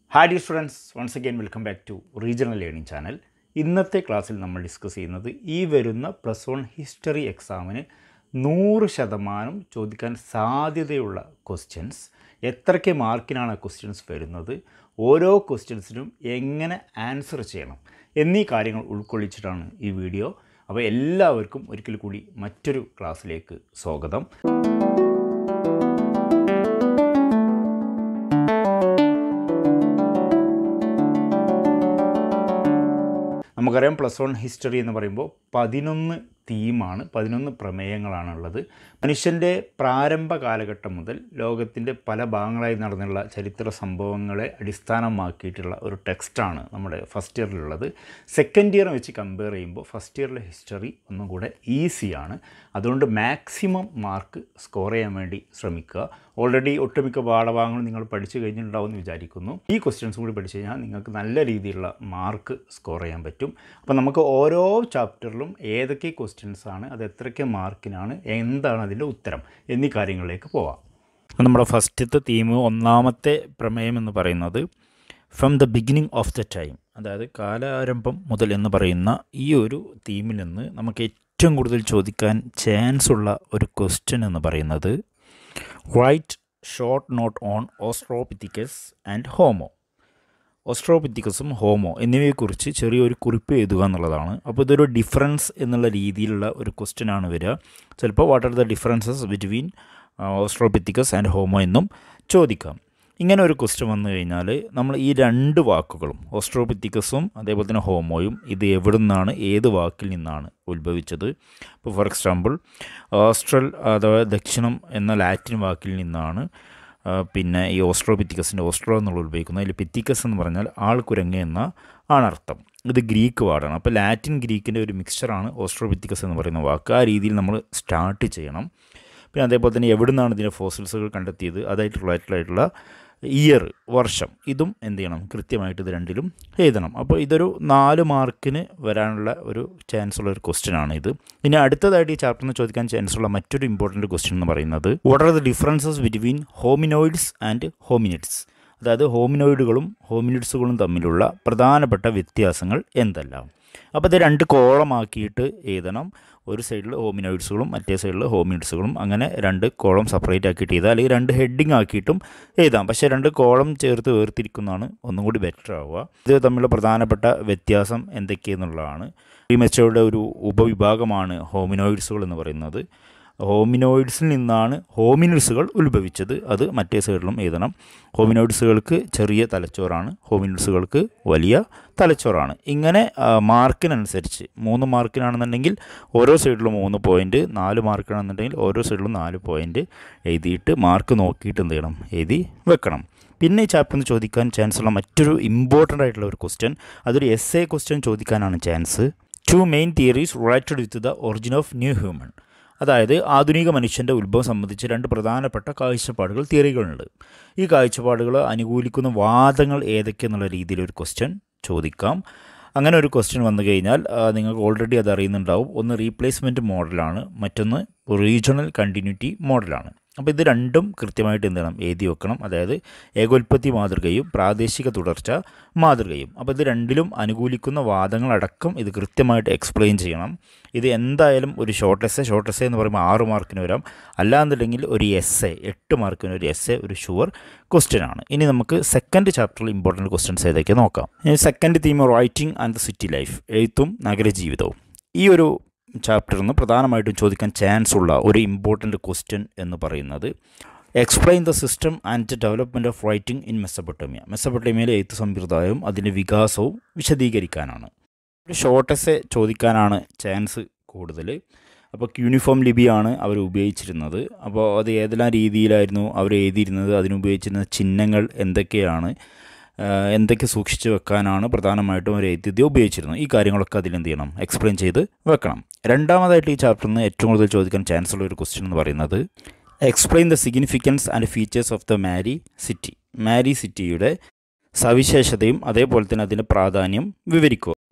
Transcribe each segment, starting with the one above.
hi dear students once again welcome back to regional learning channel ഇന്നത്തെ ക്ലാസ്സിൽ നമ്മൾ discuss ചെയ്യുന്നത് ഈ വരുന്ന പ്ലസ് വൺ ഹിസ്റ്ററി എക്സാമിന് നൂറ് ശതമാനം ചോദിക്കാൻ സാധ്യതയുള്ള ക്വസ്റ്റ്യൻസ് എത്രയ്ക്ക് മാർക്കിനാണ് ക്വസ്റ്റ്യൻസ് വരുന്നത് ഓരോ ക്വസ്റ്റ്യൻസിനും എങ്ങനെ ആൻസർ ചെയ്യണം എന്നീ കാര്യങ്ങൾ ഉൾക്കൊള്ളിച്ചിട്ടാണ് ഈ വീഡിയോ അപ്പോൾ എല്ലാവർക്കും ഒരിക്കൽ കൂടി മറ്റൊരു ക്ലാസ്സിലേക്ക് സ്വാഗതം നമുക്കറിയാം പ്ലസ് വൺ ഹിസ്റ്ററി എന്ന് പറയുമ്പോൾ പതിനൊന്ന് തീമാണ് പതിനൊന്ന് പ്രമേയങ്ങളാണുള്ളത് മനുഷ്യൻ്റെ പ്രാരംഭ കാലഘട്ടം മുതൽ ലോകത്തിൻ്റെ പല ഭാഗങ്ങളായി നടന്നുള്ള ചരിത്ര സംഭവങ്ങളെ അടിസ്ഥാനമാക്കിയിട്ടുള്ള ഒരു ടെക്സ്റ്റാണ് നമ്മുടെ ഫസ്റ്റ് ഇയറിലുള്ളത് സെക്കൻഡ് ഇയർ വെച്ച് കമ്പയർ ചെയ്യുമ്പോൾ ഫസ്റ്റ് ഇയറിലെ ഹിസ്റ്ററി ഒന്നും കൂടെ ഈസിയാണ് അതുകൊണ്ട് മാക്സിമം മാർക്ക് സ്കോർ ചെയ്യാൻ വേണ്ടി ശ്രമിക്കുക ഓൾറെഡി ഒട്ടുമിക്ക പാഠഭാഗങ്ങൾ നിങ്ങൾ പഠിച്ചു കഴിഞ്ഞിട്ടുണ്ടാവും എന്ന് വിചാരിക്കുന്നു ഈ ക്വസ്റ്റ്യൻസ് കൂടി പഠിച്ചു കഴിഞ്ഞാൽ നിങ്ങൾക്ക് നല്ല രീതിയിലുള്ള മാർക്ക് സ്കോർ ചെയ്യാൻ പറ്റും അപ്പോൾ നമുക്ക് ഓരോ ചാപ്റ്ററിലും ഏതൊക്കെ ക്വസ്റ്റ്യൻസ് ആണ് അത് എത്രയ്ക്ക് മാർക്കിനാണ് എന്താണ് അതിൻ്റെ ഉത്തരം എന്നീ കാര്യങ്ങളിലേക്ക് പോവാം അപ്പോൾ നമ്മുടെ ഫസ്റ്റത്തെ തീം ഒന്നാമത്തെ പ്രമേയം എന്ന് പറയുന്നത് from the beginning of the time അതായത് കാലാരംഭം മുതൽ എന്ന് പറയുന്ന ഈ ഒരു തീമിൽ നിന്ന് നമുക്ക് ഏറ്റവും കൂടുതൽ ചോദിക്കാൻ ചാൻസ് ഉള്ള ഒരു ക്വസ്റ്റ്യൻ എന്ന് പറയുന്നത് write short note on australopithecus and homo ഓസ്ട്രോപിത്തിക്കസും ഹോമോ എന്നിവയെക്കുറിച്ച് ചെറിയൊരു കുറിപ്പ് എഴുതുക എന്നുള്ളതാണ് അപ്പോൾ ഇതൊരു ഡിഫറൻസ് എന്നുള്ള രീതിയിലുള്ള ഒരു ക്വസ്റ്റ്യൻ ആണ് വരിക ചിലപ്പോൾ what are the differences between australopithecus and homo എന്നും ചോദിക്കാം ഇങ്ങനെ ഒരു ക്വസ്റ്റ്യൻ വന്നു കഴിഞ്ഞാൽ നമ്മൾ ഈ രണ്ട് വാക്കുകളും ഓസ്ട്രോപിത്തിക്കസും അതേപോലെ തന്നെ ഹോമോയും ഇത് എവിടെ നിന്നാണ് ഏത് വാക്കിൽ നിന്നാണ് ഉത്ഭവിച്ചത് ഇപ്പോൾ ഫോർ എക്സാമ്പിൾ ഓസ്ട്രൽ അഥവാ ദക്ഷിണം എന്ന ലാറ്റിൻ വാക്കിൽ നിന്നാണ് പിന്നെ ഈ ഓസ്ട്രോപിത്തിക്കസിൻ്റെ ഓസ്ട്രോ എന്നുള്ള ഉപയോഗിക്കുന്നത് അതിൽ പിത്തിക്കസ് എന്ന് പറഞ്ഞാൽ ആൾക്കുരങ്ങ് എന്ന ആണർത്ഥം ഇത് ഗ്രീക്ക് വാർഡാണ് അപ്പോൾ ലാറ്റിൻ ഗ്രീക്കിൻ്റെ ഒരു മിക്സ്ചറാണ് ഓസ്ട്രോപിത്തിക്കസ് എന്ന് പറയുന്ന വാക്ക് ആ രീതിയിൽ നമ്മൾ സ്റ്റാർട്ട് ചെയ്യണം പിന്നെ അതേപോലെ തന്നെ എവിടെ നിന്നാണ് ഇതിൻ്റെ ഫോസിൽസുകൾ കണ്ടെത്തിയത് അതായിട്ട് റിലേറ്റഡായിട്ടുള്ള ഇയർ വർഷം ഇതും എന്ത് ചെയ്യണം കൃത്യമായിട്ട് ഇത് രണ്ടിലും എഴുതണം അപ്പോൾ ഇതൊരു നാല് മാർക്കിന് വരാനുള്ള ഒരു ചാൻസ് ഉള്ള ഒരു ക്വസ്റ്റ്യൻ ആണ് ഇത് ഇനി അടുത്തതായിട്ട് ഈ ചാപ്റ്ററിന് ചോദിക്കാൻ ചാൻസ് ഉള്ള മറ്റൊരു ഇമ്പോർട്ടൻറ്റ് ക്വസ്റ്റ്യൻ എന്ന് പറയുന്നത് what are the differences between hominoids and hominids അതായത് ഹോമിനോയിഡുകളും ഹോമിനിഡ്സുകളും തമ്മിലുള്ള പ്രധാനപ്പെട്ട വ്യത്യാസങ്ങൾ എന്തെല്ലാം അപ്പോൾ ഇത് രണ്ട് കോളമാക്കിയിട്ട് എഴുതണം ഒരു സൈഡിൽ ഹോമിനോയിഡ്സുകളും മറ്റേ സൈഡിൽ ഹോമിനിഡ്സുകളും അങ്ങനെ രണ്ട് കോളം സെപ്പറേറ്റ് ആക്കിയിട്ട് എഴുതാം അല്ലെങ്കിൽ രണ്ട് ഹെഡിങ് ആക്കിയിട്ടും എഴുതാം പക്ഷേ രണ്ട് കോളം ചേർത്ത് വേർതിരിക്കുന്നതാണ് ഒന്നും കൂടി ബെറ്റർ ആവുക ഇത് തമ്മിലുള്ള പ്രധാനപ്പെട്ട വ്യത്യാസം എന്തൊക്കെയെന്നുള്ളതാണ് ഈ മെച്ചയുടെ ഒരു ഉപവിഭാഗമാണ് ഹോമിനോയിഡ്സുകൾ എന്ന് പറയുന്നത് ഹോമിനോയിഡ്സിൽ നിന്നാണ് ഹോമിനിഡ്സുകൾ ഉത്ഭവിച്ചത് അത് മറ്റേ സൈഡിലും എഴുതണം ഹോമിനോയിഡ്സുകൾക്ക് ചെറിയ തലച്ചോറാണ് ഹോമിനിഡ്സുകൾക്ക് വലിയ തലച്ചോറാണ് ഇങ്ങനെ മാർക്കിനനുസരിച്ച് മൂന്ന് മാർക്കിനാണെന്നുണ്ടെങ്കിൽ ഓരോ സൈഡിലും മൂന്ന് പോയിൻറ്റ് നാല് മാർക്കിനാണെന്നുണ്ടെങ്കിൽ ഓരോ സൈഡിലും നാല് പോയിൻറ്റ് എഴുതിയിട്ട് മാർക്ക് നോക്കിയിട്ട് എന്ത് ചെയ്യണം എഴുതി വെക്കണം പിന്നെ ഈ ചാപ്റ്ററിൽ നിന്ന് ചോദിക്കാൻ ചാൻസ് ഉള്ള മറ്റൊരു ഇമ്പോർട്ടൻ്റ് ആയിട്ടുള്ള ഒരു ക്വസ്റ്റ്യൻ അതൊരു എസ് എ ക്വസ്റ്റ്യൻ ചോദിക്കാനാണ് chance to main theories related with the origin of new human അതായത് ആധുനിക മനുഷ്യൻ്റെ ഉത്ഭവം സംബന്ധിച്ച് രണ്ട് പ്രധാനപ്പെട്ട കാഴ്ചപ്പാടുകൾ തിയറികളുണ്ട് ഈ കാഴ്ചപ്പാടുകൾ അനുകൂലിക്കുന്ന വാദങ്ങൾ ഏതൊക്കെയെന്നുള്ള രീതിയിൽ ഒരു ക്വസ്റ്റ്യൻ ചോദിക്കാം അങ്ങനെ ഒരു ക്വസ്റ്റ്യൻ വന്നു കഴിഞ്ഞാൽ നിങ്ങൾക്ക് ഓൾറെഡി അത് അറിയുന്നുണ്ടാവും ഒന്ന് റീപ്ലേസ്മെൻറ്റ് മോഡലാണ് മറ്റൊന്ന് റീജിയണൽ കണ്ടിന്യൂറ്റി മോഡലാണ് അപ്പോൾ ഇത് രണ്ടും കൃത്യമായിട്ട് എന്ത് ചെയ്യണം എഴുതി വെക്കണം അതായത് ഏകോൽപ്പത്തി മാതൃകയും പ്രാദേശിക തുടർച്ച മാതൃകയും അപ്പോൾ ഇത് രണ്ടിലും അനുകൂലിക്കുന്ന വാദങ്ങളടക്കം ഇത് കൃത്യമായിട്ട് എക്സ്പ്ലെയിൻ ചെയ്യണം ഇത് എന്തായാലും ഒരു short essay short essay എന്ന് പറയുമ്പോൾ ആറ് മാർക്കിന് വരാം അല്ലാന്നുണ്ടെങ്കിൽ ഒരു എസ് എ എട്ട് മാർക്കിന് ഒരു എസ് എ ഒരു ഷുവർ ക്വസ്റ്റ്യൻ ആണ് ഇനി നമുക്ക് സെക്കൻഡ് ചാപ്റ്ററിൽ ഇമ്പോർട്ടൻറ്റ് ക്വസ്റ്റ്യൻസ് ഏതൊക്കെ നോക്കാം ഇനി second theme writing and the city life എഴുത്തും നഗരജീവിതവും ഈ ഒരു ചാപ്റ്ററിൽ നിന്ന് പ്രധാനമായിട്ടും ചോദിക്കാൻ ചാൻസ് ഉള്ള ഒരു ഇമ്പോർട്ടൻ്റ് ക്വസ്റ്റ്യൻ എന്ന് പറയുന്നത് explain the system and development of writing in Mesopotamia മെസ്സപ്പൊട്ടേമിയയിലെ എഴുത്ത് സമ്പ്രദായവും അതിൻ്റെ വികാസവും വിശദീകരിക്കാനാണ് ഒരു ഷോർട്ടസ് ചോദിക്കാനാണ് ചാൻസ് കൂടുതൽ അപ്പോൾ യൂണിഫോം ലിപിയാണ് അവർ ഉപയോഗിച്ചിരുന്നത് അപ്പോൾ അത് ഏതെല്ലാം രീതിയിലായിരുന്നു അവർ എഴുതിയിരുന്നത് അതിനുപയോഗിച്ചിരുന്ന ചിഹ്നങ്ങൾ എന്തൊക്കെയാണ് എന്തൊക്കെ സൂക്ഷിച്ച് വെക്കാനാണ് പ്രധാനമായിട്ടും ഒരു എഴുതി ഉപയോഗിച്ചിരുന്നത് ഈ കാര്യങ്ങളൊക്കെ അതിലെന്ത് ചെയ്യണം എക്സ്പ്ലെയിൻ ചെയ്ത് വെക്കണം രണ്ടാമതായിട്ട് ഈ ചാപ്റ്ററിൽ നിന്ന് ഏറ്റവും കൂടുതൽ ചോദിക്കാൻ ചാൻസ് ഉള്ള ഒരു ക്വസ്റ്റ്യൻ എന്ന് പറയുന്നത് explain the significance and features of the Mari city Mari സിറ്റിയുടെ സവിശേഷതയും അതേപോലെ തന്നെ അതിൻ്റെ പ്രാധാന്യം വിവരിക്കുക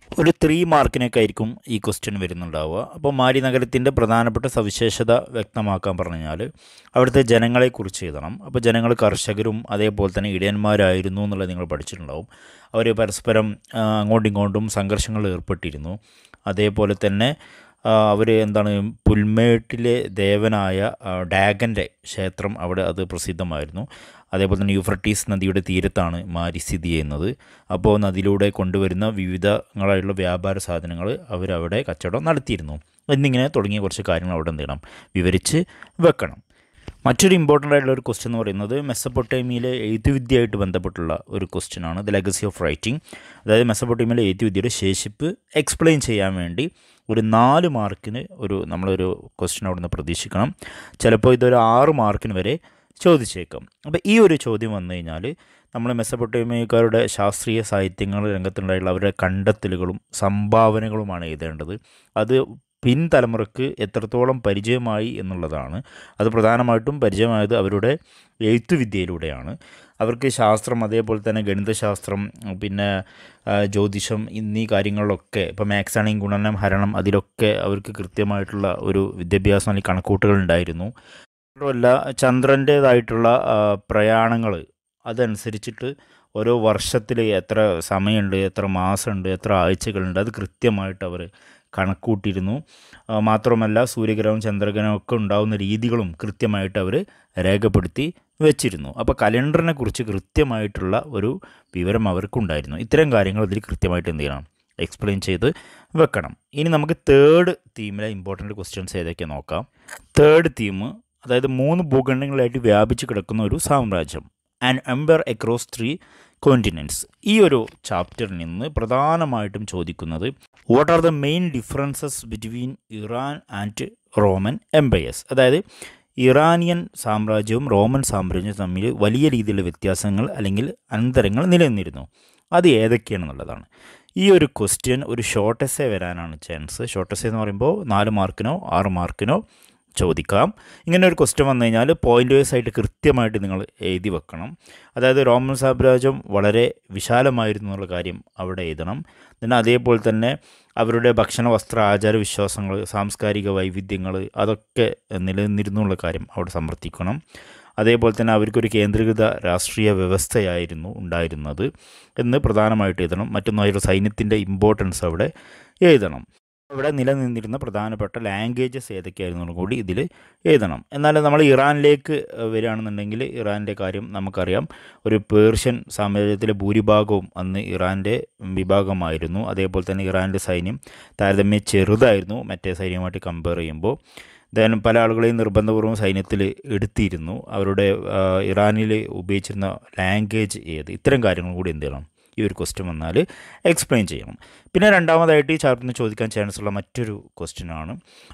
ഒരു ത്രീ മാർക്കിനൊക്കെ ആയിരിക്കും ഈ ക്വസ്റ്റ്യൻ വരുന്നുണ്ടാവുക അപ്പോൾ മാരി നഗരത്തിൻ്റെ പ്രധാനപ്പെട്ട സവിശേഷത വ്യക്തമാക്കാൻ പറഞ്ഞാൽ അവിടുത്തെ ജനങ്ങളെക്കുറിച്ച് എഴുതണം അപ്പോൾ ജനങ്ങൾ കർഷകരും അതേപോലെ തന്നെ ഇടയന്മാരായിരുന്നു എന്നുള്ളത് നിങ്ങൾ പഠിച്ചിട്ടുണ്ടാവും അവർ പരസ്പരം ആ, അങ്ങോട്ടും ഇങ്ങോട്ടും സംഘർഷങ്ങളിൽ ഏർപ്പെട്ടിരുന്നു അതേപോലെ തന്നെ അവർ എന്താണ് പുൽമേട്ടിലെ ദേവനായ ആ, ഡാഗൻ്റെ ക്ഷേത്രം അവിടെ അത് പ്രസിദ്ധമായിരുന്നു അതേപോലെ തന്നെ യൂഫ്രട്ടീസ് നദിയുടെ തീരത്താണ് മാരി സ്ഥിതി ചെയ്യുന്നത് അപ്പോൾ നദിയിലൂടെ കൊണ്ടുവരുന്ന വിവിധങ്ങളായിട്ടുള്ള വ്യാപാര സാധനങ്ങൾ അവരവിടെ കച്ചവടം നടത്തിയിരുന്നു എന്നിങ്ങനെ തുടങ്ങിയ കുറച്ച് കാര്യങ്ങൾ അവിടെ എന്ത് ചെയ്യണം വിവരിച്ച് വെക്കണം മറ്റൊരു ഇമ്പോർട്ടൻ്റ് ആയിട്ടുള്ള ഒരു ക്വസ്റ്റ്യൻ എന്ന് പറയുന്നത് മെസ്സപ്പൊട്ടേമിയയിലെ എഴുത്തുവിദ്യയായിട്ട് ബന്ധപ്പെട്ടുള്ള ഒരു ക്വസ്റ്റ്യൻ ആണ് ദ ലെഗസി ഓഫ് റൈറ്റിംഗ് അതായത് മെസ്സപ്പൊട്ടേമിയയിലെ എഴുത്തുവിദ്യയുടെ ശേഷിപ്പ് എക്സ്പ്ലെയിൻ ചെയ്യാൻ വേണ്ടി ഒരു നാല് മാർക്കിന് ഒരു നമ്മളൊരു ക്വസ്റ്റ്യൻ അവിടെ നിന്ന് പ്രതീക്ഷിക്കണം ചിലപ്പോൾ ഇതൊരു ആറ് മാർക്കിന് വരെ ചോദിച്ചേക്കാം അപ്പോൾ ഈ ഒരു ചോദ്യം വന്നു കഴിഞ്ഞാൽ നമ്മൾ മെസ്സപ്പൊട്ടേമിയക്കാരുടെ ശാസ്ത്രീയ സാഹിത്യങ്ങൾ രംഗത്തുണ്ടായിട്ടുള്ള അവരുടെ കണ്ടെത്തലുകളും സംഭാവനകളുമാണ് എഴുതേണ്ടത് അത് പിൻതലമുറക്ക് എത്രത്തോളം പരിചയമായി എന്നുള്ളതാണ് അത് പ്രധാനമായിട്ടും പരിചയമായത് അവരുടെ എഴുത്തുവിദ്യയിലൂടെയാണ് അവർക്ക് ശാസ്ത്രം അതേപോലെ തന്നെ ഗണിതശാസ്ത്രം പിന്നെ ആ, ജ്യോതിഷം എന്നീ കാര്യങ്ങളിലൊക്കെ ഇപ്പോൾ മാത്സ് ആണെങ്കിൽ ഗുണനം ഹരണം അതിലൊക്കെ അവർക്ക് കൃത്യമായിട്ടുള്ള ഒരു വിദ്യാഭ്യാസം അല്ലെങ്കിൽ കണക്കൂട്ടുകൾ ഉണ്ടായിരുന്നു മാത്രമല്ല ചന്ദ്രൻ്റേതായിട്ടുള്ള പ്രയാണങ്ങൾ അതനുസരിച്ചിട്ട് ഓരോ വർഷത്തിൽ എത്ര സമയമുണ്ട് എത്ര മാസമുണ്ട് എത്ര ആഴ്ചകളുണ്ട് അത് കൃത്യമായിട്ട് അവർ കണക്കൂട്ടിയിരുന്നു ആ, മാത്രമല്ല സൂര്യഗ്രഹണം ചന്ദ്രഗ്രഹണം ഒക്കെ ഉണ്ടാകുന്ന രീതികളും കൃത്യമായിട്ട് അവർ രേഖപ്പെടുത്തി വെച്ചിരുന്നു അപ്പോൾ കലണ്ടറിനെ കുറിച്ച് കൃത്യമായിട്ടുള്ള ഒരു വിവരം അവർക്കുണ്ടായിരുന്നു ഇത്തരം കാര്യങ്ങൾ ഇതിൽ കൃത്യമായിട്ട് എന്ത് ചെയ്യണം എക്സ്പ്ലെയിൻ ചെയ്ത് വെക്കണം ഇനി നമുക്ക് തേർഡ് തീമിലെ ഇമ്പോർട്ടൻ്റ് ക്വസ്റ്റ്യൻസ് ഏതൊക്കെ നോക്കാം തേർഡ് തീം അതായത് മൂന്ന് ഭൂഖണ്ഡങ്ങളായിട്ട് വ്യാപിച്ച് കിടക്കുന്ന ഒരു സാമ്രാജ്യം and empire across three continents ഈ ഒരു ചാപ്റ്ററിൽ നിന്ന് പ്രധാനമായിട്ടും ചോദിക്കുന്നത് what are the main differences between Iran and Roman empires അതായത് ഇറാനിയൻ സാമ്രാജ്യവും റോമൻ സാമ്രാജ്യവും തമ്മിൽ വലിയ രീതിയിലുള്ള വ്യത്യാസങ്ങൾ അല്ലെങ്കിൽ അന്തരങ്ങൾ നിലനിന്നിരുന്നു അത് ഏതൊക്കെയാണെന്നുള്ളതാണ് ഈ ഒരു ക്വസ്റ്റ്യൻ ഒരു ഷോർട്ട് എസ്സേ വരാനാണ് ചാൻസ് ഷോർട്ട് എസ്സേ എന്ന് പറയുമ്പോൾ നാല് മാർക്കിനോ ആറ് മാർക്കിനോ ചോദിക്കാം ഇങ്ങനെ ഒരു ക്വസ്റ്റ്യൻ വന്നു കഴിഞ്ഞാൽ പോയിൻ്റ് വൈസ് ആയിട്ട് കൃത്യമായിട്ട് നിങ്ങൾ എഴുതി വെക്കണം അതായത് റോമൻ സാമ്രാജ്യം വളരെ വിശാലമായിരുന്നു എന്നുള്ള കാര്യം അവിടെ എഴുതണം പിന്നെ അതേപോലെ തന്നെ അവരുടെ ഭക്ഷണ വസ്ത്ര ആചാര വിശ്വാസങ്ങൾ സാംസ്കാരിക വൈവിധ്യങ്ങൾ അതൊക്കെ നിലനിന്നിരുന്നു എന്നുള്ള കാര്യം അവിടെ സമർത്ഥിക്കണം അതേപോലെ തന്നെ അവർക്കൊരു കേന്ദ്രീകൃത രാഷ്ട്രീയ വ്യവസ്ഥയായിരുന്നു ഉണ്ടായിരുന്നത് എന്ന് പ്രധാനമായിട്ട് എഴുതണം മറ്റൊന്നായിരുന്നു സൈന്യത്തിൻ്റെ ഇമ്പോർട്ടൻസ് അവിടെ എഴുതണം ഇവിടെ നിലനിന്നിരുന്ന പ്രധാനപ്പെട്ട ലാംഗ്വേജസ് ഏതൊക്കെയായിരുന്നു കൂടി ഇതിൽ എഴുതണം എന്നാൽ നമ്മൾ ഇറാനിലേക്ക് ഏഹ്, വരികയാണെന്നുണ്ടെങ്കിൽ ഇറാൻ്റെ കാര്യം നമുക്കറിയാം ഒരു പേർഷ്യൻ സാമ്രാജ്യത്തിലെ ഭൂരിഭാഗവും അന്ന് ഇറാൻ്റെ വിഭാഗമായിരുന്നു അതേപോലെ തന്നെ ഇറാൻ്റെ സൈന്യം താരതമ്യം ചെറുതായിരുന്നു മറ്റേ സൈന്യവുമായിട്ട് കമ്പയർ ചെയ്യുമ്പോൾ ദെൻ പല ആളുകളെയും നിർബന്ധപൂർവ്വം സൈന്യത്തിൽ എടുത്തിരുന്നു അവരുടെ ആ, ഇറാനിൽ ഉപയോഗിച്ചിരുന്ന ലാംഗ്വേജ് ഏത് ഇത്തരം കാര്യങ്ങൾ കൂടി എന്ത് ചെയ്യണം ഈ ഒരു ക്വസ്റ്റ്യൻ വന്നാൽ എക്സ്പ്ലെയിൻ ചെയ്യണം പിന്നെ രണ്ടാമതായിട്ട് ഈ ചാപ്റ്ററിന് ചോദിക്കാൻ ചാൻസ് ഉള്ള മറ്റൊരു ക്വസ്റ്റ്യനാണ്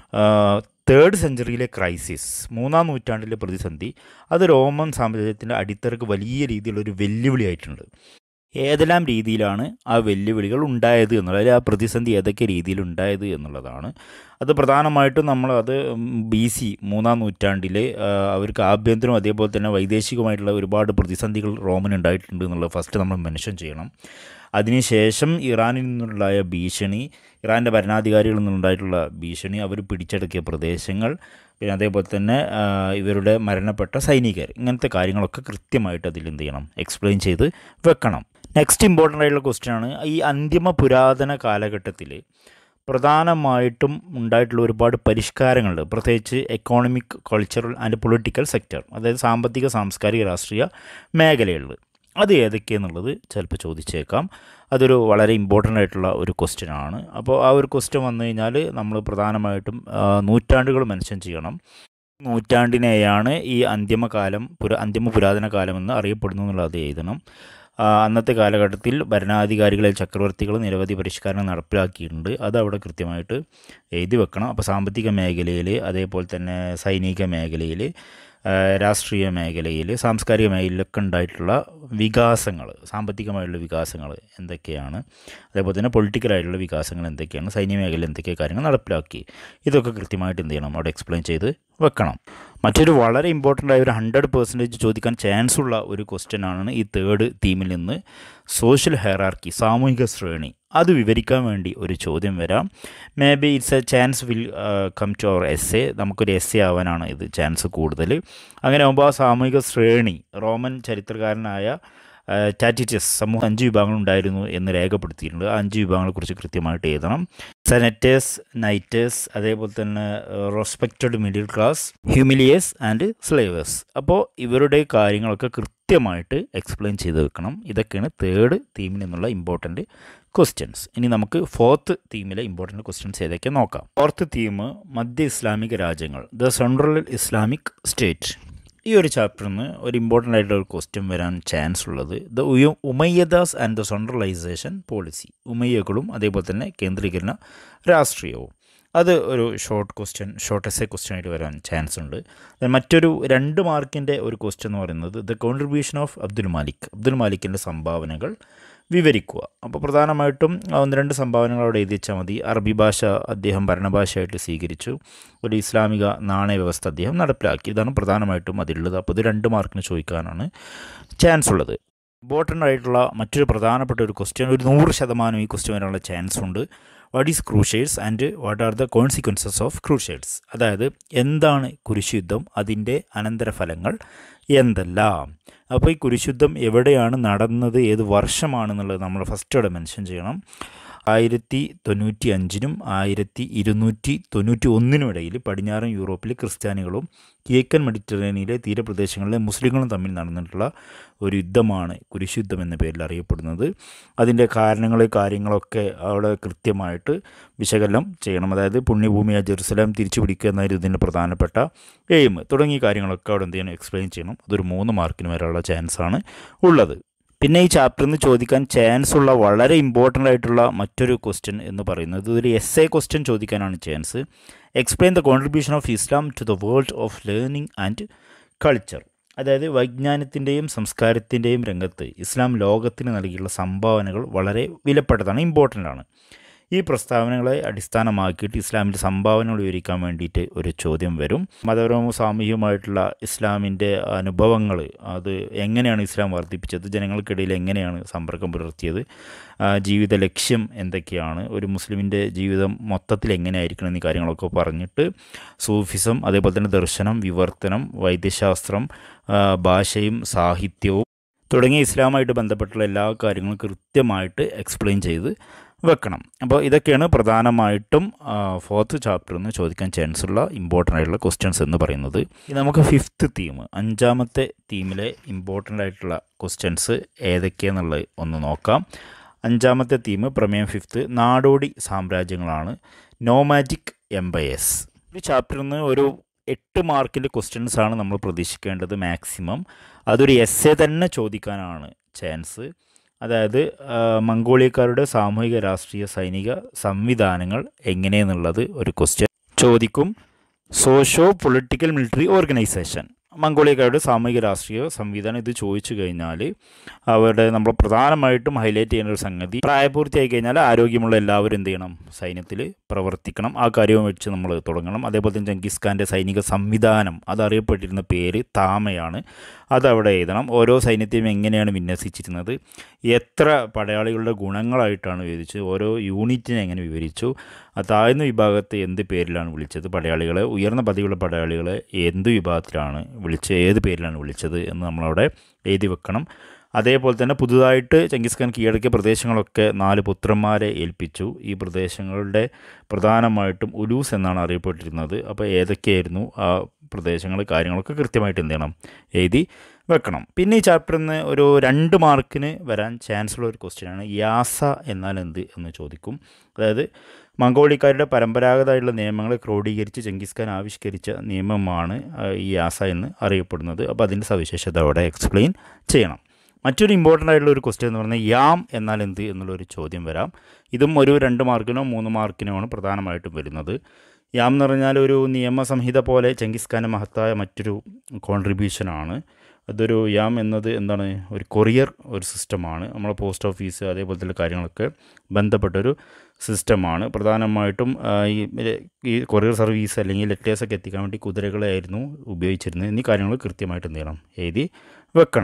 തേർഡ് സെഞ്ചുറിയിലെ ക്രൈസിസ് മൂന്നാം നൂറ്റാണ്ടിലെ പ്രതിസന്ധി അത് റോമൻ സാമ്രാജ്യത്തിൻ്റെ അടിത്തറക്ക് വലിയ രീതിയിലൊരു വെല്ലുവിളിയായിട്ടുണ്ട് ഏതെല്ലാം രീതിയിലാണ് ആ വെല്ലുവിളികൾ ഉണ്ടായത് എന്നുള്ളത് അല്ലെങ്കിൽ ആ പ്രതിസന്ധി ഏതൊക്കെ രീതിയിൽ ഉണ്ടായത് എന്നുള്ളതാണ് അത് പ്രധാനമായിട്ടും നമ്മൾ അത് ബി സി മൂന്നാം നൂറ്റാണ്ടിൽ അവർക്ക് ആഭ്യന്തരവും അതേപോലെ തന്നെ വൈദേശികമായിട്ടുള്ള ഒരുപാട് പ്രതിസന്ധികൾ റോമിന് ഉണ്ടായിട്ടുണ്ട് എന്നുള്ളത് ഫസ്റ്റ് നമ്മൾ മെൻഷൻ ചെയ്യണം അതിനുശേഷം ഇറാനിൽ നിന്നുണ്ടായ ഭീഷണി ഇറാൻ്റെ ഭരണാധികാരികളിൽ നിന്നുണ്ടായിട്ടുള്ള ഭീഷണി അവർ പിടിച്ചടക്കിയ പ്രദേശങ്ങൾ പിന്നെ അതേപോലെ തന്നെ ആ, ഇവരുടെ മരണപ്പെട്ട സൈനികർ ഇങ്ങനത്തെ കാര്യങ്ങളൊക്കെ കൃത്യമായിട്ട് അതിൽ എന്ത് ചെയ്യണം എക്സ്പ്ലെയിൻ ചെയ്ത് വെക്കണം നെക്സ്റ്റ് ഇമ്പോർട്ടൻ്റ് ആയിട്ടുള്ള ക്വസ്റ്റ്യൻ ആണ് ഈ അന്തിമ പുരാതന കാലഘട്ടത്തിൽ പ്രധാനമായിട്ടും ഉണ്ടായിട്ടുള്ള ഒരുപാട് പരിഷ്കാരങ്ങളുണ്ട് പ്രത്യേകിച്ച് economic cultural and political sector അതായത് സാമ്പത്തിക സാംസ്കാരിക രാഷ്ട്രീയ മേഖലകളിൽ അത് ഏതൊക്കെയെന്നുള്ളത് ചിലപ്പോൾ ചോദിച്ചേക്കാം അതൊരു വളരെ ഇമ്പോർട്ടൻ്റ് ആയിട്ടുള്ള ഒരു ക്വസ്റ്റ്യൻ ആണ് അപ്പോൾ ആ ഒരു ക്വസ്റ്റ്യൻ വന്നു കഴിഞ്ഞാൽ നമ്മൾ പ്രധാനമായിട്ടും ആ, നൂറ്റാണ്ടുകൾ മെൻഷൻ ചെയ്യണം നൂറ്റാണ്ടിനെയാണ് ഈ അന്തിമകാലം പുര അന്തിമ പുരാതന കാലമെന്ന് അറിയപ്പെടുന്നു എന്നുള്ളത് എഴുതണം ആ, അന്നത്തെ കാലഘട്ടത്തിൽ ഭരണാധികാരികളെ ചക്രവർത്തികൾ നിരവധി പരിഷ്കാരങ്ങൾ നടപ്പിലാക്കിയിട്ടുണ്ട് അത് അവിടെ കൃത്യമായിട്ട് എഴുതി വെക്കണം അപ്പോൾ സാമ്പത്തിക മേഖലയിൽ അതേപോലെ തന്നെ സൈനിക മേഖലയിൽ ആ, രാഷ്ട്രീയ മേഖലയിൽ സാംസ്കാരിക മേഖലയിലൊക്കെ ഉണ്ടായിട്ടുള്ള വികാസങ്ങൾ സാമ്പത്തികമായിട്ടുള്ള വികാസങ്ങൾ എന്തൊക്കെയാണ് അതേപോലെ തന്നെ പൊളിറ്റിക്കലായിട്ടുള്ള വികാസങ്ങൾ എന്തൊക്കെയാണ് സൈനിക മേഖലയിൽ എന്തൊക്കെ കാര്യങ്ങൾ നടപ്പിലാക്കി ഇതൊക്കെ കൃത്യമായിട്ട് എന്ത് ചെയ്യണം അവിടെ എക്സ്പ്ലെയിൻ ചെയ്ത് വെക്കണം മറ്റൊരു വളരെ ഇമ്പോർട്ടൻ്റ് ആയ ഒരു ഹൺഡ്രഡ് പെർസെൻറ്റേജ് ചോദിക്കാൻ ചാൻസ് ഉള്ള ഒരു ക്വസ്റ്റ്യൻ ആണ് ഈ തേർഡ് തീമിൽ നിന്ന് സോഷ്യൽ ഹെയറാർക്കി സാമൂഹിക ശ്രേണി അത് വിവരിക്കാൻ വേണ്ടി ഒരു ചോദ്യം വരാം may be it's a chance will come to our essay നമുക്കൊരു എസ് എ ആവാനാണ് ഇത് ചാൻസ് കൂടുതൽ അങ്ങനെ ആകുമ്പോൾ ആ സാമൂഹിക ശ്രേണി റോമൻ ചരിത്രകാരനായ ടാറ്റിറ്റസ് സമൂഹം അഞ്ച് വിഭാഗങ്ങളുണ്ടായിരുന്നു എന്ന് രേഖപ്പെടുത്തിയിട്ടുണ്ട് ആ അഞ്ച് വിഭാഗങ്ങളെക്കുറിച്ച് കൃത്യമായിട്ട് എഴുതണം സെനറ്റേഴ്സ് നൈറ്റേഴ്സ് അതേപോലെ തന്നെ respected middle class humiliores and slaves അപ്പോൾ ഇവരുടെ കാര്യങ്ങളൊക്കെ കൃത്യമായിട്ട് എക്സ്പ്ലെയിൻ ചെയ്ത് വെക്കണം ഇതൊക്കെയാണ് തേർഡ് തീമിൽ നിന്നുള്ള ഇമ്പോർട്ടൻറ്റ് ക്വസ്റ്റ്യൻസ് ഇനി നമുക്ക് ഫോർത്ത് തീമിലെ ഇമ്പോർട്ടൻറ്റ് ക്വസ്റ്റ്യൻസ് ഏതൊക്കെ നോക്കാം ഫോർത്ത് തീം മധ്യ ഇസ്ലാമിക രാജ്യങ്ങൾ ദ സെൻട്രൽ ഇസ്ലാമിക് സ്റ്റേറ്റ് ഈ ഒരു ചാപ്റ്ററിൽ നിന്ന് ഒരു ഇമ്പോർട്ടൻ്റ് ആയിട്ടുള്ള ഒരു ക്വസ്റ്റ്യൻ വരാൻ ചാൻസ് ഉള്ളത് the Umayyads and the centralisation policy ഉമയ്യകളും അതേപോലെ തന്നെ കേന്ദ്രീകരണ രാഷ്ട്രീയവും അത് ഒരു short question short essay question ആയിട്ട് വരാൻ ചാൻസ് ഉണ്ട് മറ്റൊരു രണ്ട് മാർക്കിൻ്റെ ഒരു ക്വസ്റ്റ്യൻ എന്ന് പറയുന്നത് the contribution of Abdul Malik Abdul മാലിക്കിൻ്റെ സംഭാവനകൾ വിവരിക്കുക അപ്പോൾ പ്രധാനമായിട്ടും ഒന്ന് രണ്ട് സംഭാവനകൾ അവിടെ എഴുതി വെച്ചാൽ മതി അറബി ഭാഷ അദ്ദേഹം ഭരണഭാഷയായിട്ട് സ്വീകരിച്ചു ഒരു ഇസ്ലാമിക നാണയ വ്യവസ്ഥ അദ്ദേഹം നടപ്പിലാക്കി ഇതാണ് പ്രധാനമായിട്ടും അതിലുള്ളത് അപ്പോൾ ഇത് രണ്ട് മാർക്കിന് ചോദിക്കാനാണ് ചാൻസ് ഉള്ളത് ഇമ്പോർട്ടൻ്റ് ആയിട്ടുള്ള മറ്റൊരു പ്രധാനപ്പെട്ട ഒരു ക്വസ്റ്റ്യൻ ഒരു നൂറ് ശതമാനം ഈ ക്വസ്റ്റ്യൻ വരാനുള്ള ചാൻസ് ഉണ്ട് what is crusades and what are the consequences of crusades അതായത് എന്താണ് കുരിശുയുദ്ധം അതിൻ്റെ അനന്തരഫലങ്ങൾ എന്തെല്ലാം അപ്പോൾ ഈ കുരിശുദ്ധം എവിടെയാണ് നടന്നത് ഏത് വർഷമാണെന്നുള്ളത് നമ്മൾ ഫസ്റ്റ് അവിടെ മെൻഷൻ ചെയ്യണം ആയിരത്തി തൊണ്ണൂറ്റി അഞ്ചിനും ആയിരത്തി ഇരുന്നൂറ്റി തൊണ്ണൂറ്റി ഒന്നിനും ഇടയിൽ പടിഞ്ഞാറൻ യൂറോപ്പിൽ ക്രിസ്ത്യാനികളും കിഴക്കൻ മെഡിറ്ററേനിയയിലെ തീരപ്രദേശങ്ങളിലെ മുസ്ലിങ്ങളും തമ്മിൽ നടന്നിട്ടുള്ള ഒരു യുദ്ധമാണ് കുരിശുദ്ധം എന്ന പേരിൽ അറിയപ്പെടുന്നത് അതിൻ്റെ കാരണങ്ങൾ കാര്യങ്ങളൊക്കെ അവിടെ കൃത്യമായിട്ട് വിശകലനം ചെയ്യണം അതായത് പുണ്യഭൂമിയായ ജെറുസലേം തിരിച്ചു പിടിക്കുക എന്നായിരുന്നു ഇതിൻ്റെ പ്രധാനപ്പെട്ട എയിം തുടങ്ങിയ കാര്യങ്ങളൊക്കെ അവിടെ എന്ത് ചെയ്യണം എക്സ്പ്ലെയിൻ ചെയ്യണം അതൊരു മൂന്ന് മാർക്കിന് വരെയുള്ള ചാൻസാണ് ഉള്ളത് പിന്നെ ഈ ചാപ്റ്ററിൽ നിന്ന് ചോദിക്കാൻ ചാൻസ് ഉള്ള വളരെ ഇമ്പോർട്ടൻ്റ് ആയിട്ടുള്ള മറ്റൊരു ക്വസ്റ്റ്യൻ എന്ന് പറയുന്നത് ഒരു എസ് എ ക്വസ്റ്റ്യൻ ചോദിക്കാനാണ് chance explain the contribution of Islam to the world of learning and culture അതായത് വൈജ്ഞാനത്തിൻ്റെയും സംസ്കാരത്തിൻ്റെയും രംഗത്ത് ഇസ്ലാം ലോകത്തിന് നൽകിയുള്ള സംഭാവനകൾ വളരെ വിലപ്പെട്ടതാണ് ഇമ്പോർട്ടൻ്റ് ആണ് ഈ പ്രസ്താവനകളെ അടിസ്ഥാനമാക്കിയിട്ട് ഇസ്ലാമിൻ്റെ സംഭാവനകൾ വിവരിക്കാൻ വേണ്ടിയിട്ട് ഒരു ചോദ്യം വരും മതപരവും സാമൂഹികവുമായിട്ടുള്ള ഇസ്ലാമിൻ്റെ അനുഭവങ്ങൾ അത് എങ്ങനെയാണ് ഇസ്ലാം വർദ്ധിപ്പിച്ചത് ജനങ്ങൾക്കിടയിൽ എങ്ങനെയാണ് സമ്പർക്കം പുലർത്തിയത് ജീവിത ലക്ഷ്യം എന്തൊക്കെയാണ് ഒരു മുസ്ലിമിൻ്റെ ജീവിതം മൊത്തത്തിൽ എങ്ങനെയായിരിക്കണം എന്നീ കാര്യങ്ങളൊക്കെ പറഞ്ഞിട്ട് സൂഫിസം അതേപോലെ തന്നെ ദർശനം വിവർത്തനം വൈദ്യശാസ്ത്രം ഭാഷയും സാഹിത്യവും തുടങ്ങിയ ഇസ്ലാമായിട്ട് ബന്ധപ്പെട്ടുള്ള എല്ലാ കാര്യങ്ങളും കൃത്യമായിട്ട് എക്സ്പ്ലെയിൻ ചെയ്ത് വെക്കണം അപ്പോൾ ഇതൊക്കെയാണ് പ്രധാനമായിട്ടും ഫോർത്ത് ചാപ്റ്ററിൽ നിന്ന് ചോദിക്കാൻ ചാൻസ് ഉള്ള ഇമ്പോർട്ടൻ്റ് ആയിട്ടുള്ള ക്വസ്റ്റ്യൻസ് എന്ന് പറയുന്നത് ഇനി നമുക്ക് ഫിഫ്ത്ത് തീം അഞ്ചാമത്തെ തീമിലെ ഇമ്പോർട്ടൻ്റ് ആയിട്ടുള്ള ക്വസ്റ്റ്യൻസ് ഏതൊക്കെയാണെന്നുള്ളത് ഒന്ന് നോക്കാം അഞ്ചാമത്തെ തീം പ്രമേയം ഫിഫ്ത്ത് നാടോടി സാമ്രാജ്യങ്ങളാണ് നോമാജിക് എംപയേഴ്സ് ഈ ചാപ്റ്ററിൽ നിന്ന് ഒരു എട്ട് മാർക്കിൻ്റെ ക്വസ്റ്റ്യൻസ് ആണ് നമ്മൾ പ്രതീക്ഷിക്കേണ്ടത് മാക്സിമം അതൊരു എസ് എ തന്നെ ചോദിക്കാനാണ് ചാൻസ് അതായത് മംഗോളിയക്കാരുടെ സാമൂഹിക രാഷ്ട്രീയ സൈനിക സംവിധാനങ്ങൾ എങ്ങനെയെന്നുള്ളത് ഒരു ക്വസ്റ്റ്യൻ ചോദിക്കും സോഷ്യോ പൊളിറ്റിക്കൽ മിലിറ്ററി ഓർഗനൈസേഷൻ മംഗോളിയക്കാരുടെ സാമൂഹിക രാഷ്ട്രീയ സംവിധാനം ഇത് ചോദിച്ചു കഴിഞ്ഞാൽ അവരുടെ നമ്മൾ പ്രധാനമായിട്ടും ഹൈലൈറ്റ് ചെയ്യുന്ന ഒരു സംഗതി പ്രായപൂർത്തിയായി കഴിഞ്ഞാൽ ആരോഗ്യമുള്ള എല്ലാവരും എന്ത് ചെയ്യണം സൈന്യത്തിൽ പ്രവർത്തിക്കണം ആ കാര്യവും വെച്ച് നമ്മൾ തുടങ്ങണം അതേപോലെ തന്നെ ജംഗീസ് ഖാൻ്റെ സൈനിക സംവിധാനം അതറിയപ്പെട്ടിരുന്ന പേര് താമയാണ് അതവിടെ എഴുതണം ഓരോ സൈന്യത്തെയും എങ്ങനെയാണ് വിന്യസിച്ചിരുന്നത് എത്ര പടയാളികളുടെ ഗുണങ്ങളായിട്ടാണ് വിവരിച്ചത് ഓരോ യൂണിറ്റിനെ എങ്ങനെ വിവരിച്ചു താഴ്ന്ന വിഭാഗത്തെ എന്ത് പേരിലാണ് വിളിച്ചത് പടയാളികളെ ഉയർന്ന പദവിയുള്ള പടയാളികളെ എന്ത് വിഭാഗത്തിലാണ് വിളിച്ചത് ഏത് പേരിലാണ് വിളിച്ചത് എന്ന് നമ്മളവിടെ എഴുതി വെക്കണം അതേപോലെ തന്നെ പുതുതായിട്ട് ചെങ്കിസ് ഖാൻ കീഴടക്കിയ പ്രദേശങ്ങളൊക്കെ നാല് പുത്രന്മാരെ ഏൽപ്പിച്ചു ഈ പ്രദേശങ്ങളുടെ പ്രധാനമായിട്ടും ഉലൂസ് എന്നാണ് അറിയപ്പെട്ടിരുന്നത് അപ്പോൾ ഏതൊക്കെയായിരുന്നു ആ പ്രദേശങ്ങൾ കാര്യങ്ങളൊക്കെ കൃത്യമായിട്ട് എന്ത് ചെയ്യണം എഴുതി വെക്കണം പിന്നെ ഈ ചാപ്റ്ററിൽ നിന്ന് ഒരു രണ്ട് മാർക്കിന് വരാൻ ചാൻസ് ഉള്ള ഒരു ക്വസ്റ്റ്യനാണ് യാസ എന്നാൽ എന്ത് എന്ന് ചോദിക്കും അതായത് മംഗോളിക്കാരുടെ പരമ്പരാഗതമായിട്ടുള്ള നിയമങ്ങളെ ക്രോഡീകരിച്ച് ചെങ്കിസ് ഖാൻ ആവിഷ്കരിച്ച നിയമമാണ് ഈ യാസ എന്ന് അറിയപ്പെടുന്നത് അപ്പോൾ അതിൻ്റെ സവിശേഷത അവിടെ എക്സ്പ്ലെയിൻ ചെയ്യണം മറ്റൊരു ഇമ്പോർട്ടൻ്റ് ആയിട്ടുള്ള ഒരു ക്വസ്റ്റ്യൻ എന്ന് പറഞ്ഞാൽ യാം എന്നാൽ എന്ത് എന്നുള്ളൊരു ചോദ്യം വരാം ഇതും ഒരു രണ്ട് മാർക്കിനോ മൂന്ന് മാർക്കിനോ ആണ് പ്രധാനമായിട്ടും വരുന്നത് യാം എന്ന് പറഞ്ഞാൽ ഒരു നിയമസംഹിത പോലെ ചെങ്കിസ് ഖാൻ്റെ മഹത്തായ മറ്റൊരു കോൺട്രിബ്യൂഷനാണ് അതൊരു യാം എന്നത് എന്താണ് ഒരു കൊറിയർ ഒരു സിസ്റ്റമാണ് നമ്മളെ പോസ്റ്റ് ഓഫീസ് അതേപോലത്തെ കാര്യങ്ങളൊക്കെ ബന്ധപ്പെട്ടൊരു സിസ്റ്റമാണ് പ്രധാനമായിട്ടും ഈ ഈ കൊറിയർ സർവീസ് അല്ലെങ്കിൽ ലെറ്റേഴ്സൊക്കെ എത്തിക്കാൻ വേണ്ടി കുതിരകളായിരുന്നു ഉപയോഗിച്ചിരുന്നത് എന്നീ കാര്യങ്ങൾ കൃത്യമായിട്ട് എന്ത് ചെയ്യണം എഴുതി വെക്കണം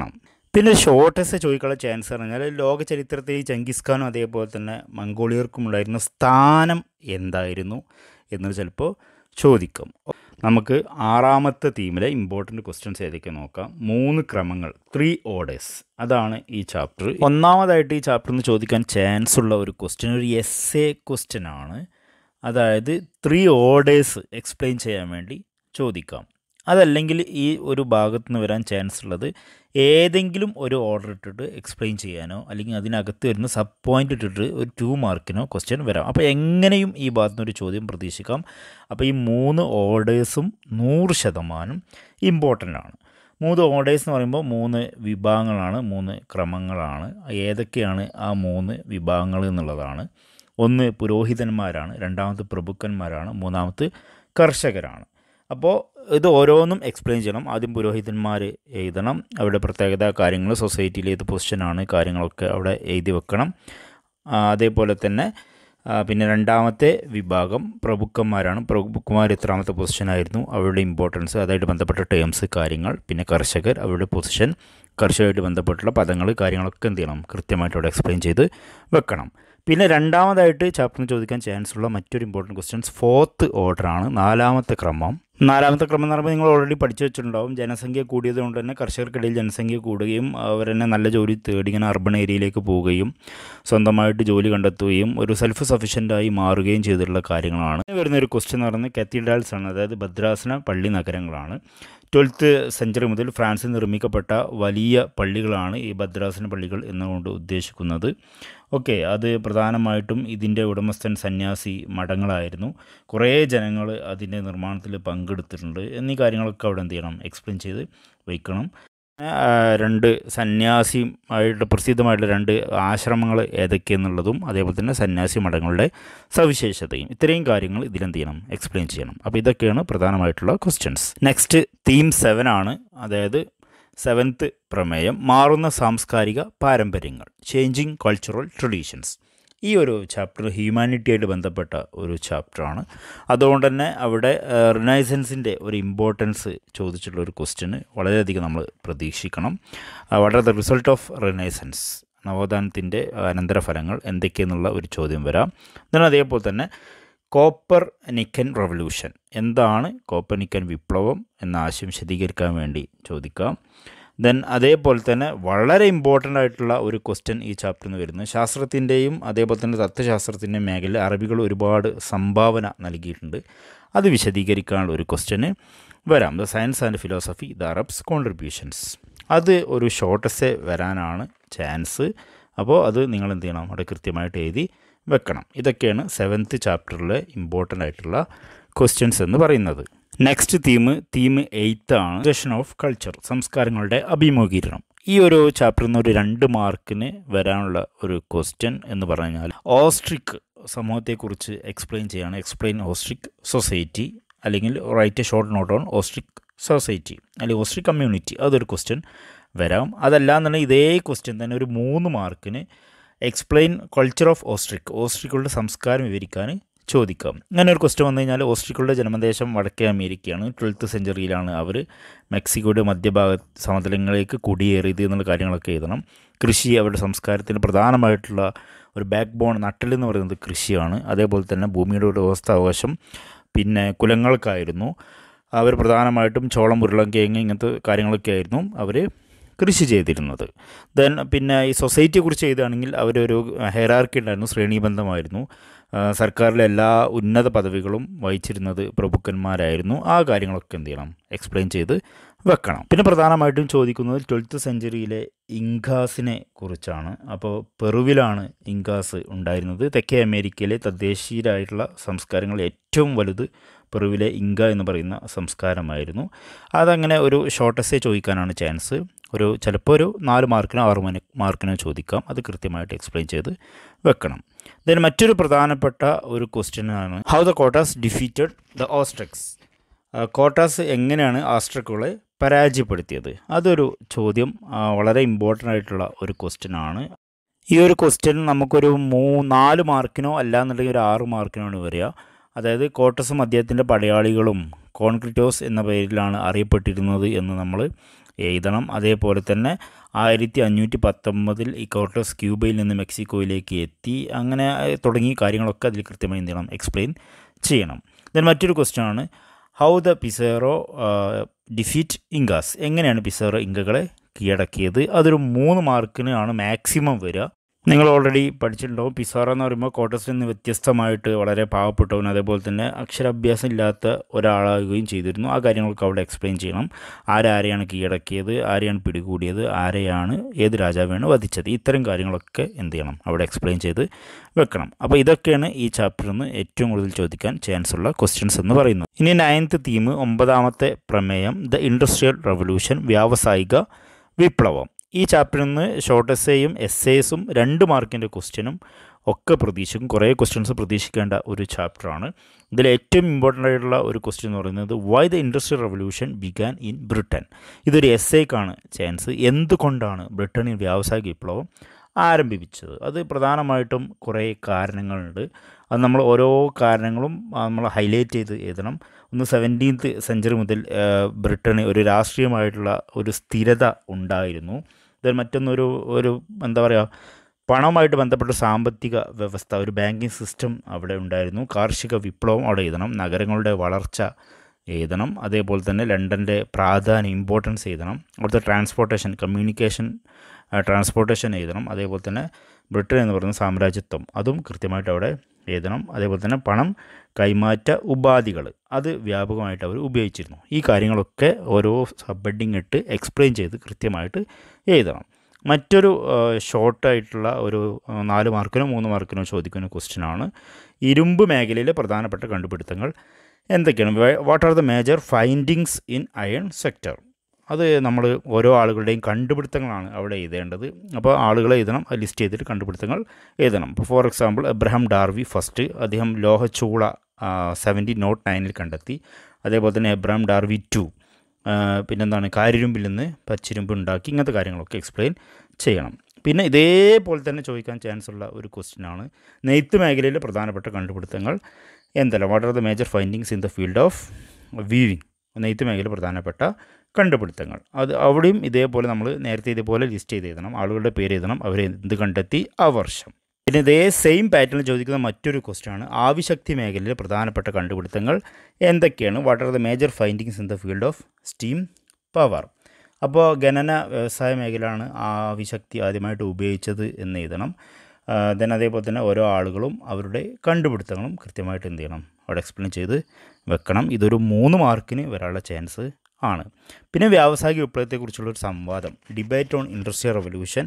പിന്നെ ഷോർട്ടസ്റ്റ് ചോദിക്കാനുള്ള ചാൻസ് പറഞ്ഞാൽ ലോക ചരിത്രത്തിൽ ഈ ചെങ്കിസ് ഖാനും അതേപോലെ തന്നെ മംഗോളിയർക്കും ഉണ്ടായിരുന്ന സ്ഥാനം എന്തായിരുന്നു എന്ന് ചിലപ്പോൾ ചോദിക്കും നമുക്ക് ആറാമത്തെ തീമിലെ ഇമ്പോർട്ടൻറ്റ് ക്വസ്റ്റ്യൻസ് ഏതൊക്കെ നോക്കാം മൂന്ന് ക്രമങ്ങൾ ത്രീ ഓർഡേഴ്സ് അതാണ് ഈ ചാപ്റ്റർ ഒന്നാമതായിട്ട് ഈ ചാപ്റ്ററിൽ നിന്ന് ചോദിക്കാൻ ചാൻസ് ഉള്ള ഒരു ക്വസ്റ്റ്യൻ ഒരു എസ് എ ക്വസ്റ്റ്യൻ ആണ് അതായത് ത്രീ ഓർഡേഴ്സ് എക്സ്പ്ലെയിൻ ചെയ്യാൻ വേണ്ടി ചോദിക്കാം അതല്ലെങ്കിൽ ഈ ഒരു ഭാഗത്ത് നിന്ന് വരാൻ ചാൻസ് ഉള്ളത് ഏതെങ്കിലും ഒരു ഓർഡർ ഇട്ടിട്ട് എക്സ്പ്ലെയിൻ ചെയ്യാനോ അല്ലെങ്കിൽ അതിനകത്ത് വരുന്ന സബ് പോയിൻ്റ് ഇട്ടിട്ട് ഒരു ടു മാർക്കിനോ ക്വസ്റ്റ്യൻ വരാം അപ്പോൾ എങ്ങനെയും ഈ ഭാഗത്ത് നിന്നൊരു ചോദ്യം പ്രതീക്ഷിക്കാം അപ്പോൾ ഈ മൂന്ന് ഓർഡേഴ്സും നൂറ് ശതമാനം ഇമ്പോർട്ടൻ്റ് ആണ് മൂന്ന് ഓർഡേഴ്സ് എന്ന് പറയുമ്പോൾ മൂന്ന് വിഭാഗങ്ങളാണ് മൂന്ന് ക്രമങ്ങളാണ് ഏതൊക്കെയാണ് ആ മൂന്ന് വിഭാഗങ്ങൾ എന്നുള്ളതാണ് ഒന്ന് പുരോഹിതന്മാരാണ് രണ്ടാമത് പ്രഭുക്കന്മാരാണ് മൂന്നാമത് കർഷകരാണ് അപ്പോൾ ഇത് ഓരോന്നും എക്സ്പ്ലെയിൻ ചെയ്യണം ആദ്യം പുരോഹിതന്മാർ എഴുതണം അവരുടെ പ്രത്യേകത കാര്യങ്ങൾ സൊസൈറ്റിയിൽ ഏത് പൊസിഷനാണ് കാര്യങ്ങളൊക്കെ അവിടെ എഴുതി വെക്കണം ആ, അതേപോലെ തന്നെ ആ, പിന്നെ രണ്ടാമത്തെ വിഭാഗം പ്രഭുക്കന്മാരാണ് പ്രഭുക്കന്മാർ എത്രാമത്തെ പൊസിഷനായിരുന്നു അവരുടെ ഇമ്പോർട്ടൻസ് അതായിട്ട് ബന്ധപ്പെട്ട ടേംസ് കാര്യങ്ങൾ പിന്നെ കർഷകർ അവരുടെ പൊസിഷൻ കർഷകമായിട്ട് ബന്ധപ്പെട്ടുള്ള പദങ്ങൾ കാര്യങ്ങളൊക്കെ എന്ത് ചെയ്യണം കൃത്യമായിട്ട് അവിടെ എക്സ്പ്ലെയിൻ ചെയ്ത് വെക്കണം പിന്നെ രണ്ടാമതായിട്ട് ചാപ്റ്ററിന് ചോദിക്കാൻ ചാൻസ് ഉള്ള മറ്റൊരു ഇമ്പോർട്ടൻറ്റ് ക്വസ്റ്റ്യൻസ് ഫോർത്ത് ഓർഡറാണ് നാലാമത്തെ ക്രമം നാലാമത്തെ ക്രമം എന്ന് പറയുമ്പോൾ നിങ്ങൾ ഓൾറെഡി പഠിച്ചു വെച്ചിട്ടുണ്ടാവും ജനസംഖ്യ കൂടിയത് കൊണ്ട് തന്നെ കർഷകർക്കിടയിൽ ജനസംഖ്യ കൂടുകയും അവർ തന്നെ നല്ല ജോലി തേടി ഇങ്ങനെ അർബൺ ഏരിയയിലേക്ക് പോവുകയും സ്വന്തമായിട്ട് ജോലി കണ്ടെത്തുകയും ഒരു സെൽഫ് സഫീഷ്യൻ്റായി മാറുകയും ചെയ്തിട്ടുള്ള കാര്യങ്ങളാണ് ഇനി വരുന്ന ഒരു ക്വസ്റ്റ്യൻ എന്ന് പറയുന്നത് കത്തീഡ്രൽസ് ആണ് അതായത് ഭദ്രാസന പള്ളി നഗരങ്ങളാണ് ട്വൽത്ത് സെഞ്ചുറി മുതൽ ഫ്രാൻസിൽ നിർമ്മിക്കപ്പെട്ട വലിയ പള്ളികളാണ് ഈ ഭദ്രാസന പള്ളികൾ എന്നുകൊണ്ട് ഉദ്ദേശിക്കുന്നത് ഓക്കെ അത് പ്രധാനമായിട്ടും ഇതിൻ്റെ ഉടമസ്ഥൻ സന്യാസി മഠങ്ങളായിരുന്നു കുറേ ജനങ്ങൾ അതിൻ്റെ നിർമ്മാണത്തിൽ പങ്കെടുത്തിട്ടുണ്ട് എന്നീ കാര്യങ്ങളൊക്കെ അവിടെ എന്ത് ചെയ്യണം എക്സ്പ്ലെയിൻ ചെയ്ത് വയ്ക്കണം ആ, രണ്ട് സന്യാസിയുമായിട്ട് പ്രസിദ്ധമായിട്ടുള്ള രണ്ട് ആശ്രമങ്ങൾ ഏതൊക്കെയെന്നുള്ളതും അതേപോലെ തന്നെ സന്യാസി മഠങ്ങളുടെ സവിശേഷതയും ഇത്രയും കാര്യങ്ങൾ ഇതിലെന്ത് ചെയ്യണം എക്സ്പ്ലെയിൻ ചെയ്യണം അപ്പോൾ ഇതൊക്കെയാണ് പ്രധാനമായിട്ടുള്ള ക്വസ്റ്റ്യൻസ് നെക്സ്റ്റ് തീം സെവൻ ആണ് അതായത് സെവൻത്ത് പ്രമേയം മാറുന്ന സാംസ്കാരിക പാരമ്പര്യങ്ങൾ ചേഞ്ചിങ് കൾച്ചറൽ ട്രഡീഷൻസ് ഈ ഒരു ചാപ്റ്റർ ഹ്യൂമാനിറ്റിയായിട്ട് ബന്ധപ്പെട്ട ഒരു ചാപ്റ്ററാണ് അതുകൊണ്ട് തന്നെ അവിടെ റിനൈസൻസിൻ്റെ ഒരു ഇമ്പോർട്ടൻസ് ചോദിച്ചിട്ടുള്ള ഒരു ക്വസ്റ്റ്യന് വളരെയധികം നമ്മൾ പ്രതീക്ഷിക്കണം what are the result of renaissance നവോത്ഥാനത്തിൻ്റെ അനന്തരഫലങ്ങൾ എന്തൊക്കെയെന്നുള്ള ഒരു ചോദ്യം വരാം then അതേപോലെ തന്നെ കോപ്പർ നിക്കൻ റവല്യൂഷൻ എന്താണ് കോപ്പർ നിക്കൻ വിപ്ലവം എന്ന ആശയം വിശദീകരിക്കാൻ വേണ്ടി ചോദിക്കാം ദെൻ അതേപോലെ തന്നെ വളരെ ഇമ്പോർട്ടൻ്റ് ആയിട്ടുള്ള ഒരു ക്വസ്റ്റ്യൻ ഈ ചാപ്റ്ററിൽ നിന്ന് വരുന്നത് ശാസ്ത്രത്തിൻ്റെയും അതേപോലെ തന്നെ തത്വശാസ്ത്രത്തിൻ്റെയും മേഖലയിൽ അറബികൾ ഒരുപാട് സംഭാവന നൽകിയിട്ടുണ്ട് അത് വിശദീകരിക്കാനുള്ള ഒരു ക്വസ്റ്റ്യന് വരാം the science and philosophy the Arabs contributions അത് ഒരു ഷോർട്ടസ്റ്റ് വരാനാണ് ചാൻസ് അപ്പോൾ അത് നിങ്ങൾ എന്ത് ചെയ്യണം അവിടെ കൃത്യമായിട്ട് എഴുതി വെക്കണം ഇതൊക്കെയാണ് സെവൻത്ത് ചാപ്റ്ററിലെ ഇമ്പോർട്ടൻ്റ് ആയിട്ടുള്ള ക്വസ്റ്റ്യൻസ് എന്ന് പറയുന്നത് നെക്സ്റ്റ് തീം തീം എയ്ത്ത് ആണ് ജഷൻ ഓഫ് കൾച്ചർ സംസ്കാരങ്ങളുടെ അഭിമുഖീകരണം ഈ ഒരു ചാപ്റ്ററിൽ നിന്ന് ഒരു രണ്ട് മാർക്കിന് വരാനുള്ള ഒരു ക്വസ്റ്റ്യൻ എന്ന് പറഞ്ഞാൽ ഓസ്ട്രിക് സമൂഹത്തെക്കുറിച്ച് എക്സ്പ്ലെയിൻ ചെയ്യാണ് എക്സ്പ്ലെയിൻ ഓസ്ട്രിക് സൊസൈറ്റി അല്ലെങ്കിൽ write a short note on Aztec society അല്ലെങ്കിൽ ഓസ്ട്രിക് കമ്മ്യൂണിറ്റി അതൊരു ക്വസ്റ്റ്യൻ വരാം അതല്ല എന്നുണ്ടെങ്കിൽ ഇതേ ക്വസ്റ്റ്യൻ തന്നെ ഒരു മൂന്ന് മാർക്കിന് എക്സ്പ്ലെയിൻ കൾച്ചർ ഓഫ് ഓസ്ട്രിക് ഓസ്ട്രിക്കുകളുടെ സംസ്കാരം വിവരിക്കാൻ ചോദിക്കാം അങ്ങനെ ഒരു ക്വസ്റ്റ്യൻ വന്നു കഴിഞ്ഞാൽ ഓസ്ട്രിക്കുകളുടെ ജന്മദേശം വടക്കേ അമേരിക്കയാണ് ട്വൽത്ത് സെഞ്ചുറിയിലാണ് അവർ മെക്സിക്കോയുടെ മധ്യഭാഗ സമതലങ്ങളിലേക്ക് കുടിയേറിയത് എന്നുള്ള കാര്യങ്ങളൊക്കെ എഴുതണം കൃഷി അവരുടെ സംസ്കാരത്തിന് പ്രധാനമായിട്ടുള്ള ഒരു ബാക്ക് ബോൺ നട്ടലെന്ന് പറയുന്നത് കൃഷിയാണ് അതേപോലെ തന്നെ ഭൂമിയുടെ ഒരു വ്യവസ്ഥാവകാശം പിന്നെ കുലങ്ങൾക്കായിരുന്നു അവർ പ്രധാനമായിട്ടും ചോളം ഉരുളങ്കിഴങ്ങ് ഇങ്ങനത്തെ കാര്യങ്ങളൊക്കെ ആയിരുന്നു അവർ കൃഷി ചെയ്തിരുന്നത് ദെൻ പിന്നെ ഈ സൊസൈറ്റിയെക്കുറിച്ച് എഴുതുകയാണെങ്കിൽ അവരൊരു ഹെറാർക്കി ഉണ്ടായിരുന്നു ശ്രേണീബന്ധമായിരുന്നു ആ, സർക്കാരിലെ എല്ലാ ഉന്നത പദവികളും വഹിച്ചിരുന്നത് പ്രഭുക്കന്മാരായിരുന്നു ആ കാര്യങ്ങളൊക്കെ എന്ത് ചെയ്യണം എക്സ്പ്ലെയിൻ ചെയ്ത് വെക്കണം പിന്നെ പ്രധാനമായിട്ടും ചോദിക്കുന്നത് ട്വൽത്ത് സെഞ്ചുറിയിലെ ഇങ്കാസിനെ കുറിച്ചാണ് അപ്പോൾ പെറുവിലാണ് ഇങ്കാസ് ഉണ്ടായിരുന്നത് തെക്കേ അമേരിക്കയിലെ തദ്ദേശീയരായിട്ടുള്ള സംസ്കാരങ്ങളിൽ ഏറ്റവും വലുത് പെറുവിലെ ഇങ്ക എന്ന് പറയുന്ന സംസ്കാരമായിരുന്നു അതങ്ങനെ ഒരു ഷോർട്ടസ്റ്റേ ചോദിക്കാനാണ് ചാൻസ് ഒരു ചിലപ്പോൾ ഒരു നാല് മാർക്കിനോ ആറ് മണി മാർക്കിനോ ചോദിക്കാം അത് കൃത്യമായിട്ട് എക്സ്പ്ലെയിൻ ചെയ്ത് വെക്കണം ദെൻ മറ്റൊരു പ്രധാനപ്പെട്ട ഒരു ക്വസ്റ്റ്യനാണ് how the Cortes defeated the Aztecs Cortes എങ്ങനെയാണ് ആസ്ട്രക്കുകളെ പരാജയപ്പെടുത്തിയത് അതൊരു ചോദ്യം ആ, വളരെ ഇമ്പോർട്ടൻ്റ് ആയിട്ടുള്ള ഒരു ക്വസ്റ്റ്യൻ ആണ് ഈ ഒരു ക്വസ്റ്റ്യൻ നമുക്കൊരു മൂ നാല് മാർക്കിനോ അല്ലാന്നുണ്ടെങ്കിൽ ഒരു ആറ് മാർക്കിനോ ആണ് വരിക അതായത് കോട്ടസും അദ്ദേഹത്തിൻ്റെ പടയാളികളും കോൺക്രിറ്റോസ് എന്ന പേരിലാണ് അറിയപ്പെട്ടിരുന്നത് എന്ന് നമ്മൾ എഴുതണം അതേപോലെ തന്നെ ആയിരത്തി അഞ്ഞൂറ്റി പത്തൊമ്പതിൽ ഈ കോർട്ടസ് ക്യൂബയിൽ നിന്ന് മെക്സിക്കോയിലേക്ക് എത്തി അങ്ങനെ തുടങ്ങിയ കാര്യങ്ങളൊക്കെ അതിൽ കൃത്യമായി എന്ത് ചെയ്യണം എക്സ്പ്ലെയിൻ ചെയ്യണം ദെൻ മറ്റൊരു ക്വസ്റ്റ്യൻ ആണ് how the Pizarro defeat Incas എങ്ങനെയാണ് പിസേറോ ഇങ്കകളെ കീഴടക്കിയത് അതൊരു മൂന്ന് മാർക്കിന് ആണ് മാക്സിമം വരിക നിങ്ങൾ ഓൾറെഡി പഠിച്ചിട്ടുണ്ടാവും പിസാറ എന്ന് പറയുമ്പോൾ കോട്ടസിൽ നിന്ന് വ്യത്യസ്തമായിട്ട് വളരെ പാവപ്പെട്ടവൻ അതേപോലെ തന്നെ അക്ഷരാഭ്യാസം ഇല്ലാത്ത ഒരാളാകുകയും ചെയ്തിരുന്നു ആ കാര്യങ്ങളൊക്കെ അവിടെ എക്സ്പ്ലെയിൻ ചെയ്യണം ആരാരെയാണ് കീഴടക്കിയത് ആരെയാണ് പിടികൂടിയത് ആരെയാണ് ഏത് രാജാവാണ് വധിച്ചത് ഇത്തരം കാര്യങ്ങളൊക്കെ എന്ത് ചെയ്യണം അവിടെ എക്സ്പ്ലെയിൻ ചെയ്ത് വെക്കണം അപ്പോൾ ഇതൊക്കെയാണ് ഈ ചാപ്റ്ററിൽ നിന്ന് ഏറ്റവും കൂടുതൽ ചോദിക്കാൻ ചാൻസ് ഉള്ള ക്വസ്റ്റ്യൻസ് എന്ന് പറയുന്നത് ഇനി നയൻത്ത് തീം ഒമ്പതാമത്തെ പ്രമേയം ദ ഇൻഡസ്ട്രിയൽ റവല്യൂഷൻ വ്യാവസായിക വിപ്ലവം ഈ ചാപ്റ്ററിൽ നിന്ന് ഷോർട്ട് എസ്സേയും എസ് എസും രണ്ട് മാർക്കിൻ്റെ ക്വസ്റ്റ്യനും ഒക്കെ പ്രതീക്ഷിക്കും കുറേ ക്വസ്റ്റ്യൻസ് പ്രതീക്ഷിക്കേണ്ട ഒരു ചാപ്റ്ററാണ് ഇതിൽ ഏറ്റവും ഇമ്പോർട്ടൻ്റ് ആയിട്ടുള്ള ഒരു ക്വസ്റ്റ്യൻ എന്ന് പറയുന്നത് why the industrial revolution began in Britain ഇതൊരു എസ് എക്കാണ് ചാൻസ് എന്തുകൊണ്ടാണ് ബ്രിട്ടനിൽ വ്യാവസായിക വിപ്ലവം ആരംഭിച്ചത് അത് പ്രധാനമായിട്ടും കുറേ കാരണങ്ങളുണ്ട് അത് നമ്മൾ ഓരോ കാരണങ്ങളും നമ്മൾ ഹൈലൈറ്റ് ചെയ്ത് എഴുതണം ഒന്ന് സെവൻറ്റീൻത്ത് സെഞ്ചുറി മുതൽ ബ്രിട്ടന് ഒരു രാഷ്ട്രീയമായിട്ടുള്ള ഒരു സ്ഥിരത ഉണ്ടായിരുന്നു ഇതിൽ മറ്റൊന്നൊരു ഒരു എന്താ പറയുക പണവുമായിട്ട് ബന്ധപ്പെട്ട സാമ്പത്തിക വ്യവസ്ഥ ഒരു ബാങ്കിങ് സിസ്റ്റം അവിടെ ഉണ്ടായിരുന്നു കാർഷിക വിപ്ലവം അവിടെ എഴുതണം നഗരങ്ങളുടെ വളർച്ച എഴുതണം അതേപോലെ തന്നെ ലണ്ടൻ്റെ പ്രാധാന്യം ഇമ്പോർട്ടൻസ് എഴുതണം അവിടുത്തെ ട്രാൻസ്പോർട്ടേഷൻ കമ്മ്യൂണിക്കേഷൻ ട്രാൻസ്പോർട്ടേഷൻ എഴുതണം അതേപോലെ തന്നെ ബ്രിട്ടൻ എന്ന് പറയുന്ന സാമ്രാജ്യത്വം അതും കൃത്യമായിട്ട് അവിടെ എഴുതണം അതേപോലെ തന്നെ പണം കൈമാറ്റ ഉപാധികൾ അത് വ്യാപകമായിട്ട് അവർ ഉപയോഗിച്ചിരുന്നു ഈ കാര്യങ്ങളൊക്കെ ഓരോ സബ്ബഡിങ് ഇട്ട് എക്സ്പ്ലെയിൻ ചെയ്ത് കൃത്യമായിട്ട് എഴുതണം മറ്റൊരു ഷോർട്ടായിട്ടുള്ള ഒരു നാല് മാർക്കിനോ മൂന്ന് മാർക്കിനോ ചോദിക്കുന്ന ക്വസ്റ്റ്യനാണ് ഇരുമ്പ് മേഖലയിലെ പ്രധാനപ്പെട്ട കണ്ടുപിടുത്തങ്ങൾ എന്തൊക്കെയാണ് what are the major findings in iron sector അത് നമ്മൾ ഓരോ ആളുകളുടെയും കണ്ടുപിടുത്തങ്ങളാണ് അവിടെ എഴുതേണ്ടത് അപ്പോൾ ആളുകളെ എഴുതണം ലിസ്റ്റ് ചെയ്തിട്ട് കണ്ടുപിടുത്തങ്ങൾ എഴുതണം ഇപ്പോൾ for example Abraham Darby first അദ്ദേഹം ലോഹച്ചൂള സെവൻറ്റി നോട്ട് നയനിൽ കണ്ടെത്തി അതേപോലെ തന്നെ എബ്രഹാം ഡാർവി ടു പിന്നെന്താണ് കാരിരുമ്പിൽ നിന്ന് പച്ചിരുമ്പ് ഉണ്ടാക്കി ഇങ്ങനത്തെ കാര്യങ്ങളൊക്കെ എക്സ്പ്ലെയിൻ ചെയ്യണം പിന്നെ ഇതേപോലെ തന്നെ ചോദിക്കാൻ ചാൻസ് ഉള്ള ഒരു ക്വസ്റ്റ്യനാണ് നെയ്ത്ത് മേഖലയിലെ പ്രധാനപ്പെട്ട കണ്ടുപിടുത്തങ്ങൾ എന്തല്ല what are the major findings in the field of weaving നെയ്ത്ത് മേഖല പ്രധാനപ്പെട്ട കണ്ടുപിടുത്തങ്ങൾ അത് അവിടെയും ഇതേപോലെ നമ്മൾ നേരത്തെ ഇതേപോലെ ലിസ്റ്റ് ചെയ്ത് എഴുതണം ആളുകളുടെ പേര് എഴുതണം അവർ എന്ത് കണ്ടെത്തി ആ വർഷം പിന്നെ ഇതേ സെയിം പാറ്റേണിൽ ചോദിക്കുന്ന മറ്റൊരു ക്വസ്റ്റ്യനാണ് ആവിശക്തി മേഖലയിലെ പ്രധാനപ്പെട്ട കണ്ടുപിടുത്തങ്ങൾ എന്തൊക്കെയാണ് what are the major findings in the field of steam power അപ്പോൾ ഖനന വ്യവസായ മേഖലയാണ് ആവിശക്തി ആദ്യമായിട്ട് ഉപയോഗിച്ചത് എന്ന് എഴുതണം ദെൻ അതേപോലെ തന്നെ ഓരോ ആളുകളും അവരുടെ കണ്ടുപിടുത്തങ്ങളും കൃത്യമായിട്ട് എന്ത് ചെയ്യണം അവിടെ എക്സ്പ്ലെയിൻ ചെയ്ത് വെക്കണം ഇതൊരു മൂന്ന് മാർക്കിന് വരാനുള്ള ചാൻസ് ആണ് പിന്നെ വ്യാവസായിക വിപ്ലവത്തെക്കുറിച്ചുള്ള ഒരു സംവാദം ഡിബേറ്റ് ഓൺ ഇൻഡസ്ട്രിയൽ റവല്യൂഷൻ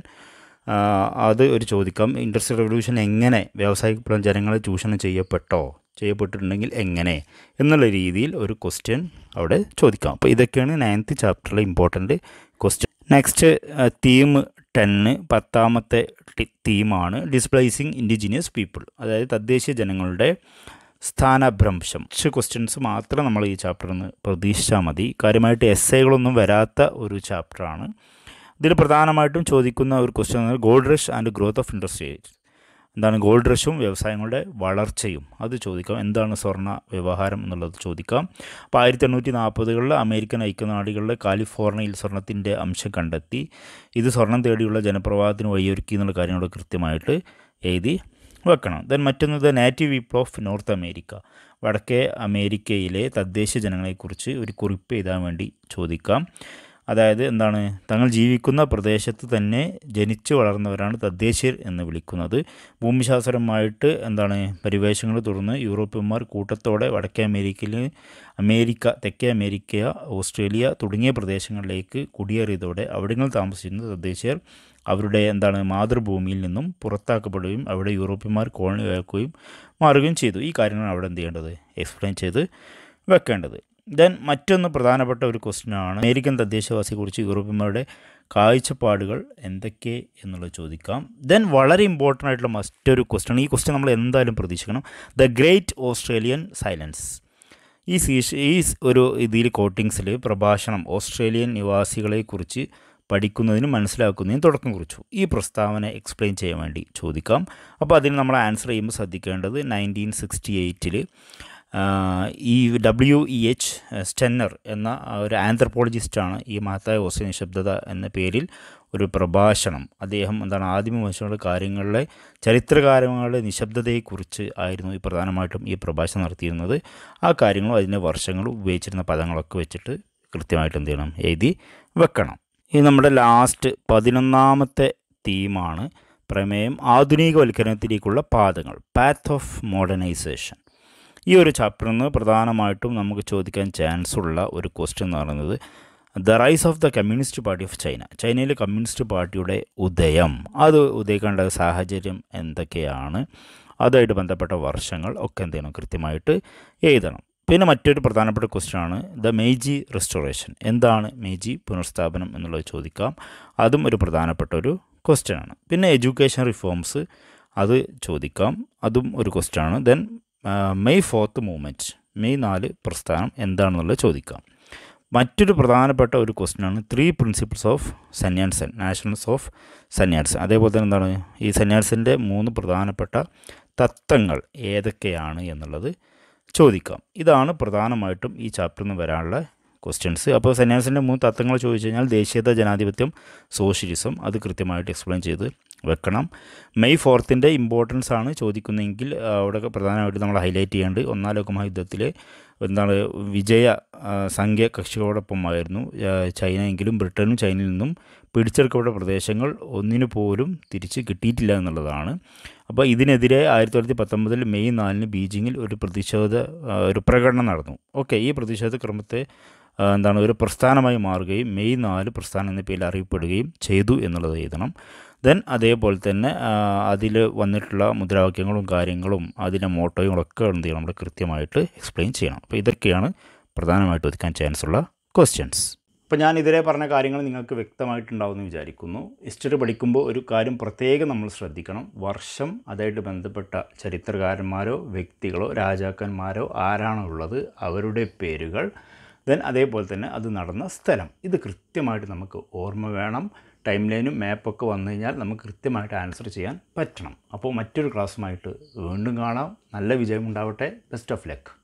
അത് ഒരു ചോദിക്കാം ഇൻഡസ്ട്രിയൽ റവല്യൂഷൻ എങ്ങനെ വ്യാവസായിക വിപ്ലവം ജനങ്ങളെ ചൂഷണം ചെയ്യപ്പെട്ടോ ചെയ്യപ്പെട്ടിട്ടുണ്ടെങ്കിൽ എങ്ങനെ എന്നുള്ള രീതിയിൽ ഒരു ക്വസ്റ്റ്യൻ അവിടെ ചോദിക്കാം അപ്പോൾ ഇതൊക്കെയാണ് നയൻത്ത് ചാപ്റ്ററിലെ ഇമ്പോർട്ടൻറ്റ് ക്വസ്റ്റ്യൻ നെക്സ്റ്റ് തീം ടെന്ന് പത്താമത്തെ തീമാണ് ഡിസ്പ്ലേസിങ് ഇൻഡിജിനിയസ് പീപ്പിൾ അതായത് തദ്ദേശീയ ജനങ്ങളുടെ സ്ഥാനഭ്രംശം കുറച്ച് ക്വസ്റ്റ്യൻസ് മാത്രം നമ്മൾ ഈ ചാപ്റ്ററിൽ നിന്ന് പ്രതീക്ഷിച്ചാൽ മതി കാര്യമായിട്ട് എസ്സേകളൊന്നും വരാത്ത ഒരു ചാപ്റ്ററാണ് ഇതിൽ പ്രധാനമായിട്ടും ചോദിക്കുന്ന ഒരു question gold rush and growth of industry എന്താണ് ഗോൾഡ് റഷും വ്യവസായങ്ങളുടെ വളർച്ചയും അത് ചോദിക്കാം എന്താണ് സ്വർണ്ണ വ്യവഹാരം എന്നുള്ളത് ചോദിക്കാം അപ്പോൾ ആയിരത്തി എണ്ണൂറ്റി നാൽപ്പതുകളിൽ അമേരിക്കൻ ഐക്യനാടുകളിലെ കാലിഫോർണിയയിൽ സ്വർണത്തിൻ്റെ അംശം കണ്ടെത്തി ഇത് സ്വർണം തേടിയുള്ള ജനപ്രവാഹത്തിന് വഴിയൊരുക്കി എന്നുള്ള കാര്യങ്ങൾ കൃത്യമായിട്ട് എഴുതി വെക്കണം ദെൻ മറ്റൊന്ന് the native people of North America വടക്കേ അമേരിക്കയിലെ തദ്ദേശ ജനങ്ങളെക്കുറിച്ച് ഒരു കുറിപ്പ് എഴുതാൻ വേണ്ടി ചോദിക്കാം അതായത് എന്താണ് തങ്ങൾ ജീവിക്കുന്ന പ്രദേശത്ത് തന്നെ ജനിച്ചു വളർന്നവരാണ് തദ്ദേശീയർ എന്ന് വിളിക്കുന്നത് ഭൂമിശാസ്ത്രമായിട്ട് എന്താണ് പരിവേഷങ്ങൾ തുടർന്ന് യൂറോപ്യന്മാർ കൂട്ടത്തോടെ വടക്കേ അമേരിക്കയിൽ അമേരിക്ക തെക്കേ അമേരിക്ക ഓസ്ട്രേലിയ തുടങ്ങിയ പ്രദേശങ്ങളിലേക്ക് കുടിയേറിയതോടെ അവിടങ്ങളിൽ താമസിച്ചിരുന്ന തദ്ദേശീയർ അവരുടെ എന്താണ് മാതൃഭൂമിയിൽ നിന്നും പുറത്താക്കപ്പെടുകയും അവിടെ യൂറോപ്യന്മാർ കോളനി വേക്കുകയും മാറുകയും ചെയ്തു ഈ കാര്യങ്ങൾ അവിടെ എന്ത് ചെയ്യേണ്ടത് എക്സ്പ്ലെയിൻ ചെയ്ത് വെക്കേണ്ടത് ദെൻ മറ്റൊന്ന് പ്രധാനപ്പെട്ട ഒരു ക്വസ്റ്റ്യനാണ് അമേരിക്കൻ തദ്ദേശവാസിയെക്കുറിച്ച് യൂറോപ്യന്മാരുടെ കാഴ്ചപ്പാടുകൾ എന്തൊക്കെ എന്നുള്ളത് ചോദിക്കാം ദെൻ വളരെ ഇമ്പോർട്ടൻ്റ് ആയിട്ടുള്ള മറ്റൊരു ക്വസ്റ്റ്യൻ ഈ ക്വസ്റ്റ്യൻ നമ്മൾ എന്തായാലും പ്രതീക്ഷിക്കണം ദ ഗ്രേറ്റ് ഓസ്ട്രേലിയൻ സൈലൻസ് ഈ സീഷ് ഈ ഒരു ഇതിൽ കോട്ടിങ്സിൽ പ്രഭാഷണം ഓസ്ട്രേലിയൻ നിവാസികളെക്കുറിച്ച് പഠിക്കുന്നതിനും മനസ്സിലാക്കുന്നതിനും തുടക്കം കുറിച്ചു ഈ പ്രസ്താവന എക്സ്പ്ലെയിൻ ചെയ്യാൻ വേണ്ടി ചോദിക്കാം അപ്പോൾ അതിന് നമ്മൾ ആൻസർ ചെയ്യുമ്പോൾ ശ്രദ്ധിക്കേണ്ടത് നയൻറ്റീൻ സിക്സ്റ്റി എയ്റ്റിൽ ഈ ഡബ്ല്യു ഇ എച്ച് സ്റ്റെന്നർ എന്ന ഒരു ആന്ത്രപ്പോളജിസ്റ്റാണ് ഈ മഹത്തായ ഓസ്ട്രേലിയൻ നിശബ്ദത എന്ന പേരിൽ ഒരു പ്രഭാഷണം അദ്ദേഹം എന്താണ് ആദിമ മനുഷ്യരുടെ കാര്യങ്ങളിലെ ചരിത്രകാരങ്ങളുടെ നിശബ്ദതയെക്കുറിച്ച് ആയിരുന്നു ഈ പ്രധാനമായിട്ടും ഈ പ്രഭാഷണം നടത്തിയിരുന്നത് ആ കാര്യങ്ങളും അതിൻ്റെ വർഷങ്ങളും ഉപയോഗിച്ചിരുന്ന പദങ്ങളൊക്കെ വെച്ചിട്ട് കൃത്യമായിട്ട് എന്ത് ചെയ്യണം എഴുതി വെക്കണം ഇത് നമ്മുടെ ലാസ്റ്റ് പതിനൊന്നാമത്തെ തീമാണ് പ്രമേയം ആധുനികവൽക്കരണത്തിലേക്കുള്ള പാതകൾ പാത്ത് ഓഫ് മോഡേണൈസേഷൻ ഈ ഒരു ചാപ്റ്ററിൽ നിന്ന് പ്രധാനമായിട്ടും നമുക്ക് ചോദിക്കാൻ ചാൻസ് ഉള്ള ഒരു ക്വസ്റ്റ്യൻ എന്ന് പറയുന്നത് the rise of the communist party of China ചൈനയിലെ കമ്മ്യൂണിസ്റ്റ് പാർട്ടിയുടെ ഉദയം അത് ഉദയിക്കേണ്ട സാഹചര്യം എന്തൊക്കെയാണ് അതുമായിട്ട് ബന്ധപ്പെട്ട വർഷങ്ങൾ ഒക്കെ എന്ത് ചെയ്യണം കൃത്യമായിട്ട് എഴുതണം പിന്നെ മറ്റൊരു പ്രധാനപ്പെട്ട ക്വസ്റ്റ്യൻ ആണ് ദ മേജി റെസ്റ്റോറേഷൻ എന്താണ് മേജി പുനഃസ്ഥാപനം എന്നുള്ളത് ചോദിക്കാം അതും ഒരു പ്രധാനപ്പെട്ട ഒരു ക്വസ്റ്റ്യൻ ആണ് പിന്നെ എഡ്യൂക്കേഷൻ റിഫോംസ് അത് ചോദിക്കാം അതും ഒരു ക്വസ്റ്റ്യൻ ആണ് then May fourth movement May നാല് പ്രസ്ഥാനം എന്താണെന്നുള്ളത് ചോദിക്കാം മറ്റൊരു പ്രധാനപ്പെട്ട ഒരു ക്വസ്റ്റ്യൻ ആണ് three principles of Sun Yat-sen nationals of Sun Yat-sen അതേപോലെ തന്നെ എന്താണ് ഈ സന്യാൻസിൻ്റെ മൂന്ന് പ്രധാനപ്പെട്ട തത്വങ്ങൾ ഏതൊക്കെയാണ് എന്നുള്ളത് ചോദിക്കാം ഇതാണ് പ്രധാനമായിട്ടും ഈ ചാപ്റ്ററിൽ നിന്ന് വരാനുള്ള ക്വസ്റ്റ്യൻസ് അപ്പോൾ സന്യാസിൻ്റെ മൂന്ന് തത്വങ്ങൾ ചോദിച്ചു കഴിഞ്ഞാൽ ദേശീയത ജനാധിപത്യം സോഷ്യലിസം അത് കൃത്യമായിട്ട് എക്സ്പ്ലെയിൻ ചെയ്ത് വെക്കണം മെയ് ഫോർത്തിൻ്റെ ഇമ്പോർട്ടൻസ് ആണ് ചോദിക്കുന്നതെങ്കിൽ അവിടെ പ്രധാനമായിട്ട് നമ്മൾ ഹൈലൈറ്റ് ചെയ്യേണ്ടത് ഒന്നാം ലോക മഹായുദ്ധത്തിൽ എന്താണ് വിജയ സംഖ്യ കക്ഷികളോടൊപ്പമായിരുന്നു ചൈന എങ്കിലും ബ്രിട്ടനും ചൈനയിൽ നിന്നും പിടിച്ചെടുക്കപ്പെട്ട പ്രദേശങ്ങൾ ഒന്നിനു പോലും തിരിച്ച് കിട്ടിയിട്ടില്ല എന്നുള്ളതാണ് അപ്പോൾ ഇതിനെതിരെ ആയിരത്തി തൊള്ളായിരത്തി പത്തൊമ്പതിൽ മെയ് നാലിന് ബീജിങ്ങിൽ ഒരു പ്രതിഷേധ ഒരു പ്രകടനം നടന്നു ഓക്കെ ഈ പ്രതിഷേധ ക്രമത്തെ എന്താണ് ഒരു പ്രസ്ഥാനമായി മാറുകയും മെയ് നാല് പ്രസ്ഥാനം എന്ന പേരിൽ അറിയപ്പെടുകയും ചെയ്തു എന്നുള്ളത് എഴുതണം ദെൻ അതേപോലെ തന്നെ അതിൽ വന്നിട്ടുള്ള മുദ്രാവാക്യങ്ങളും കാര്യങ്ങളും അതിൻ്റെ മോട്ടോയുകളൊക്കെ എന്ത് ചെയ്യണം നമ്മൾ കൃത്യമായിട്ട് എക്സ്പ്ലെയിൻ ചെയ്യണം അപ്പോൾ ഇതൊക്കെയാണ് പ്രധാനമായിട്ട് ഒതുക്കാൻ ചാൻസ് ഉള്ള ക്വസ്റ്റ്യൻസ് അപ്പോൾ ഞാൻ ഇതിലെ പറഞ്ഞ കാര്യങ്ങൾ നിങ്ങൾക്ക് വ്യക്തമായിട്ടുണ്ടാവുമെന്ന് വിചാരിക്കുന്നു ഹിസ്റ്ററി പഠിക്കുമ്പോൾ ഒരു കാര്യം പ്രത്യേകം നമ്മൾ ശ്രദ്ധിക്കണം വർഷം അതായിട്ട് ബന്ധപ്പെട്ട ചരിത്രകാരന്മാരോ വ്യക്തികളോ രാജാക്കന്മാരോ ആരാണോ ഉള്ളത് അവരുടെ പേരുകൾ ദെൻ അതേപോലെ തന്നെ അത് നടന്ന സ്ഥലം ഇത് കൃത്യമായിട്ട് നമുക്ക് ഓർമ്മ വേണം ടൈം ലൈനും മാപ്പൊക്കെ വന്നു കഴിഞ്ഞാൽ നമുക്ക് കൃത്യമായിട്ട് ആൻസർ ചെയ്യാൻ പറ്റണം അപ്പോൾ മറ്റൊരു ക്ലാസ്സുമായിട്ട് വീണ്ടും കാണാം നല്ല വിജയം ഉണ്ടാവട്ടെ ബെസ്റ്റ് ഓഫ് ലക്ക്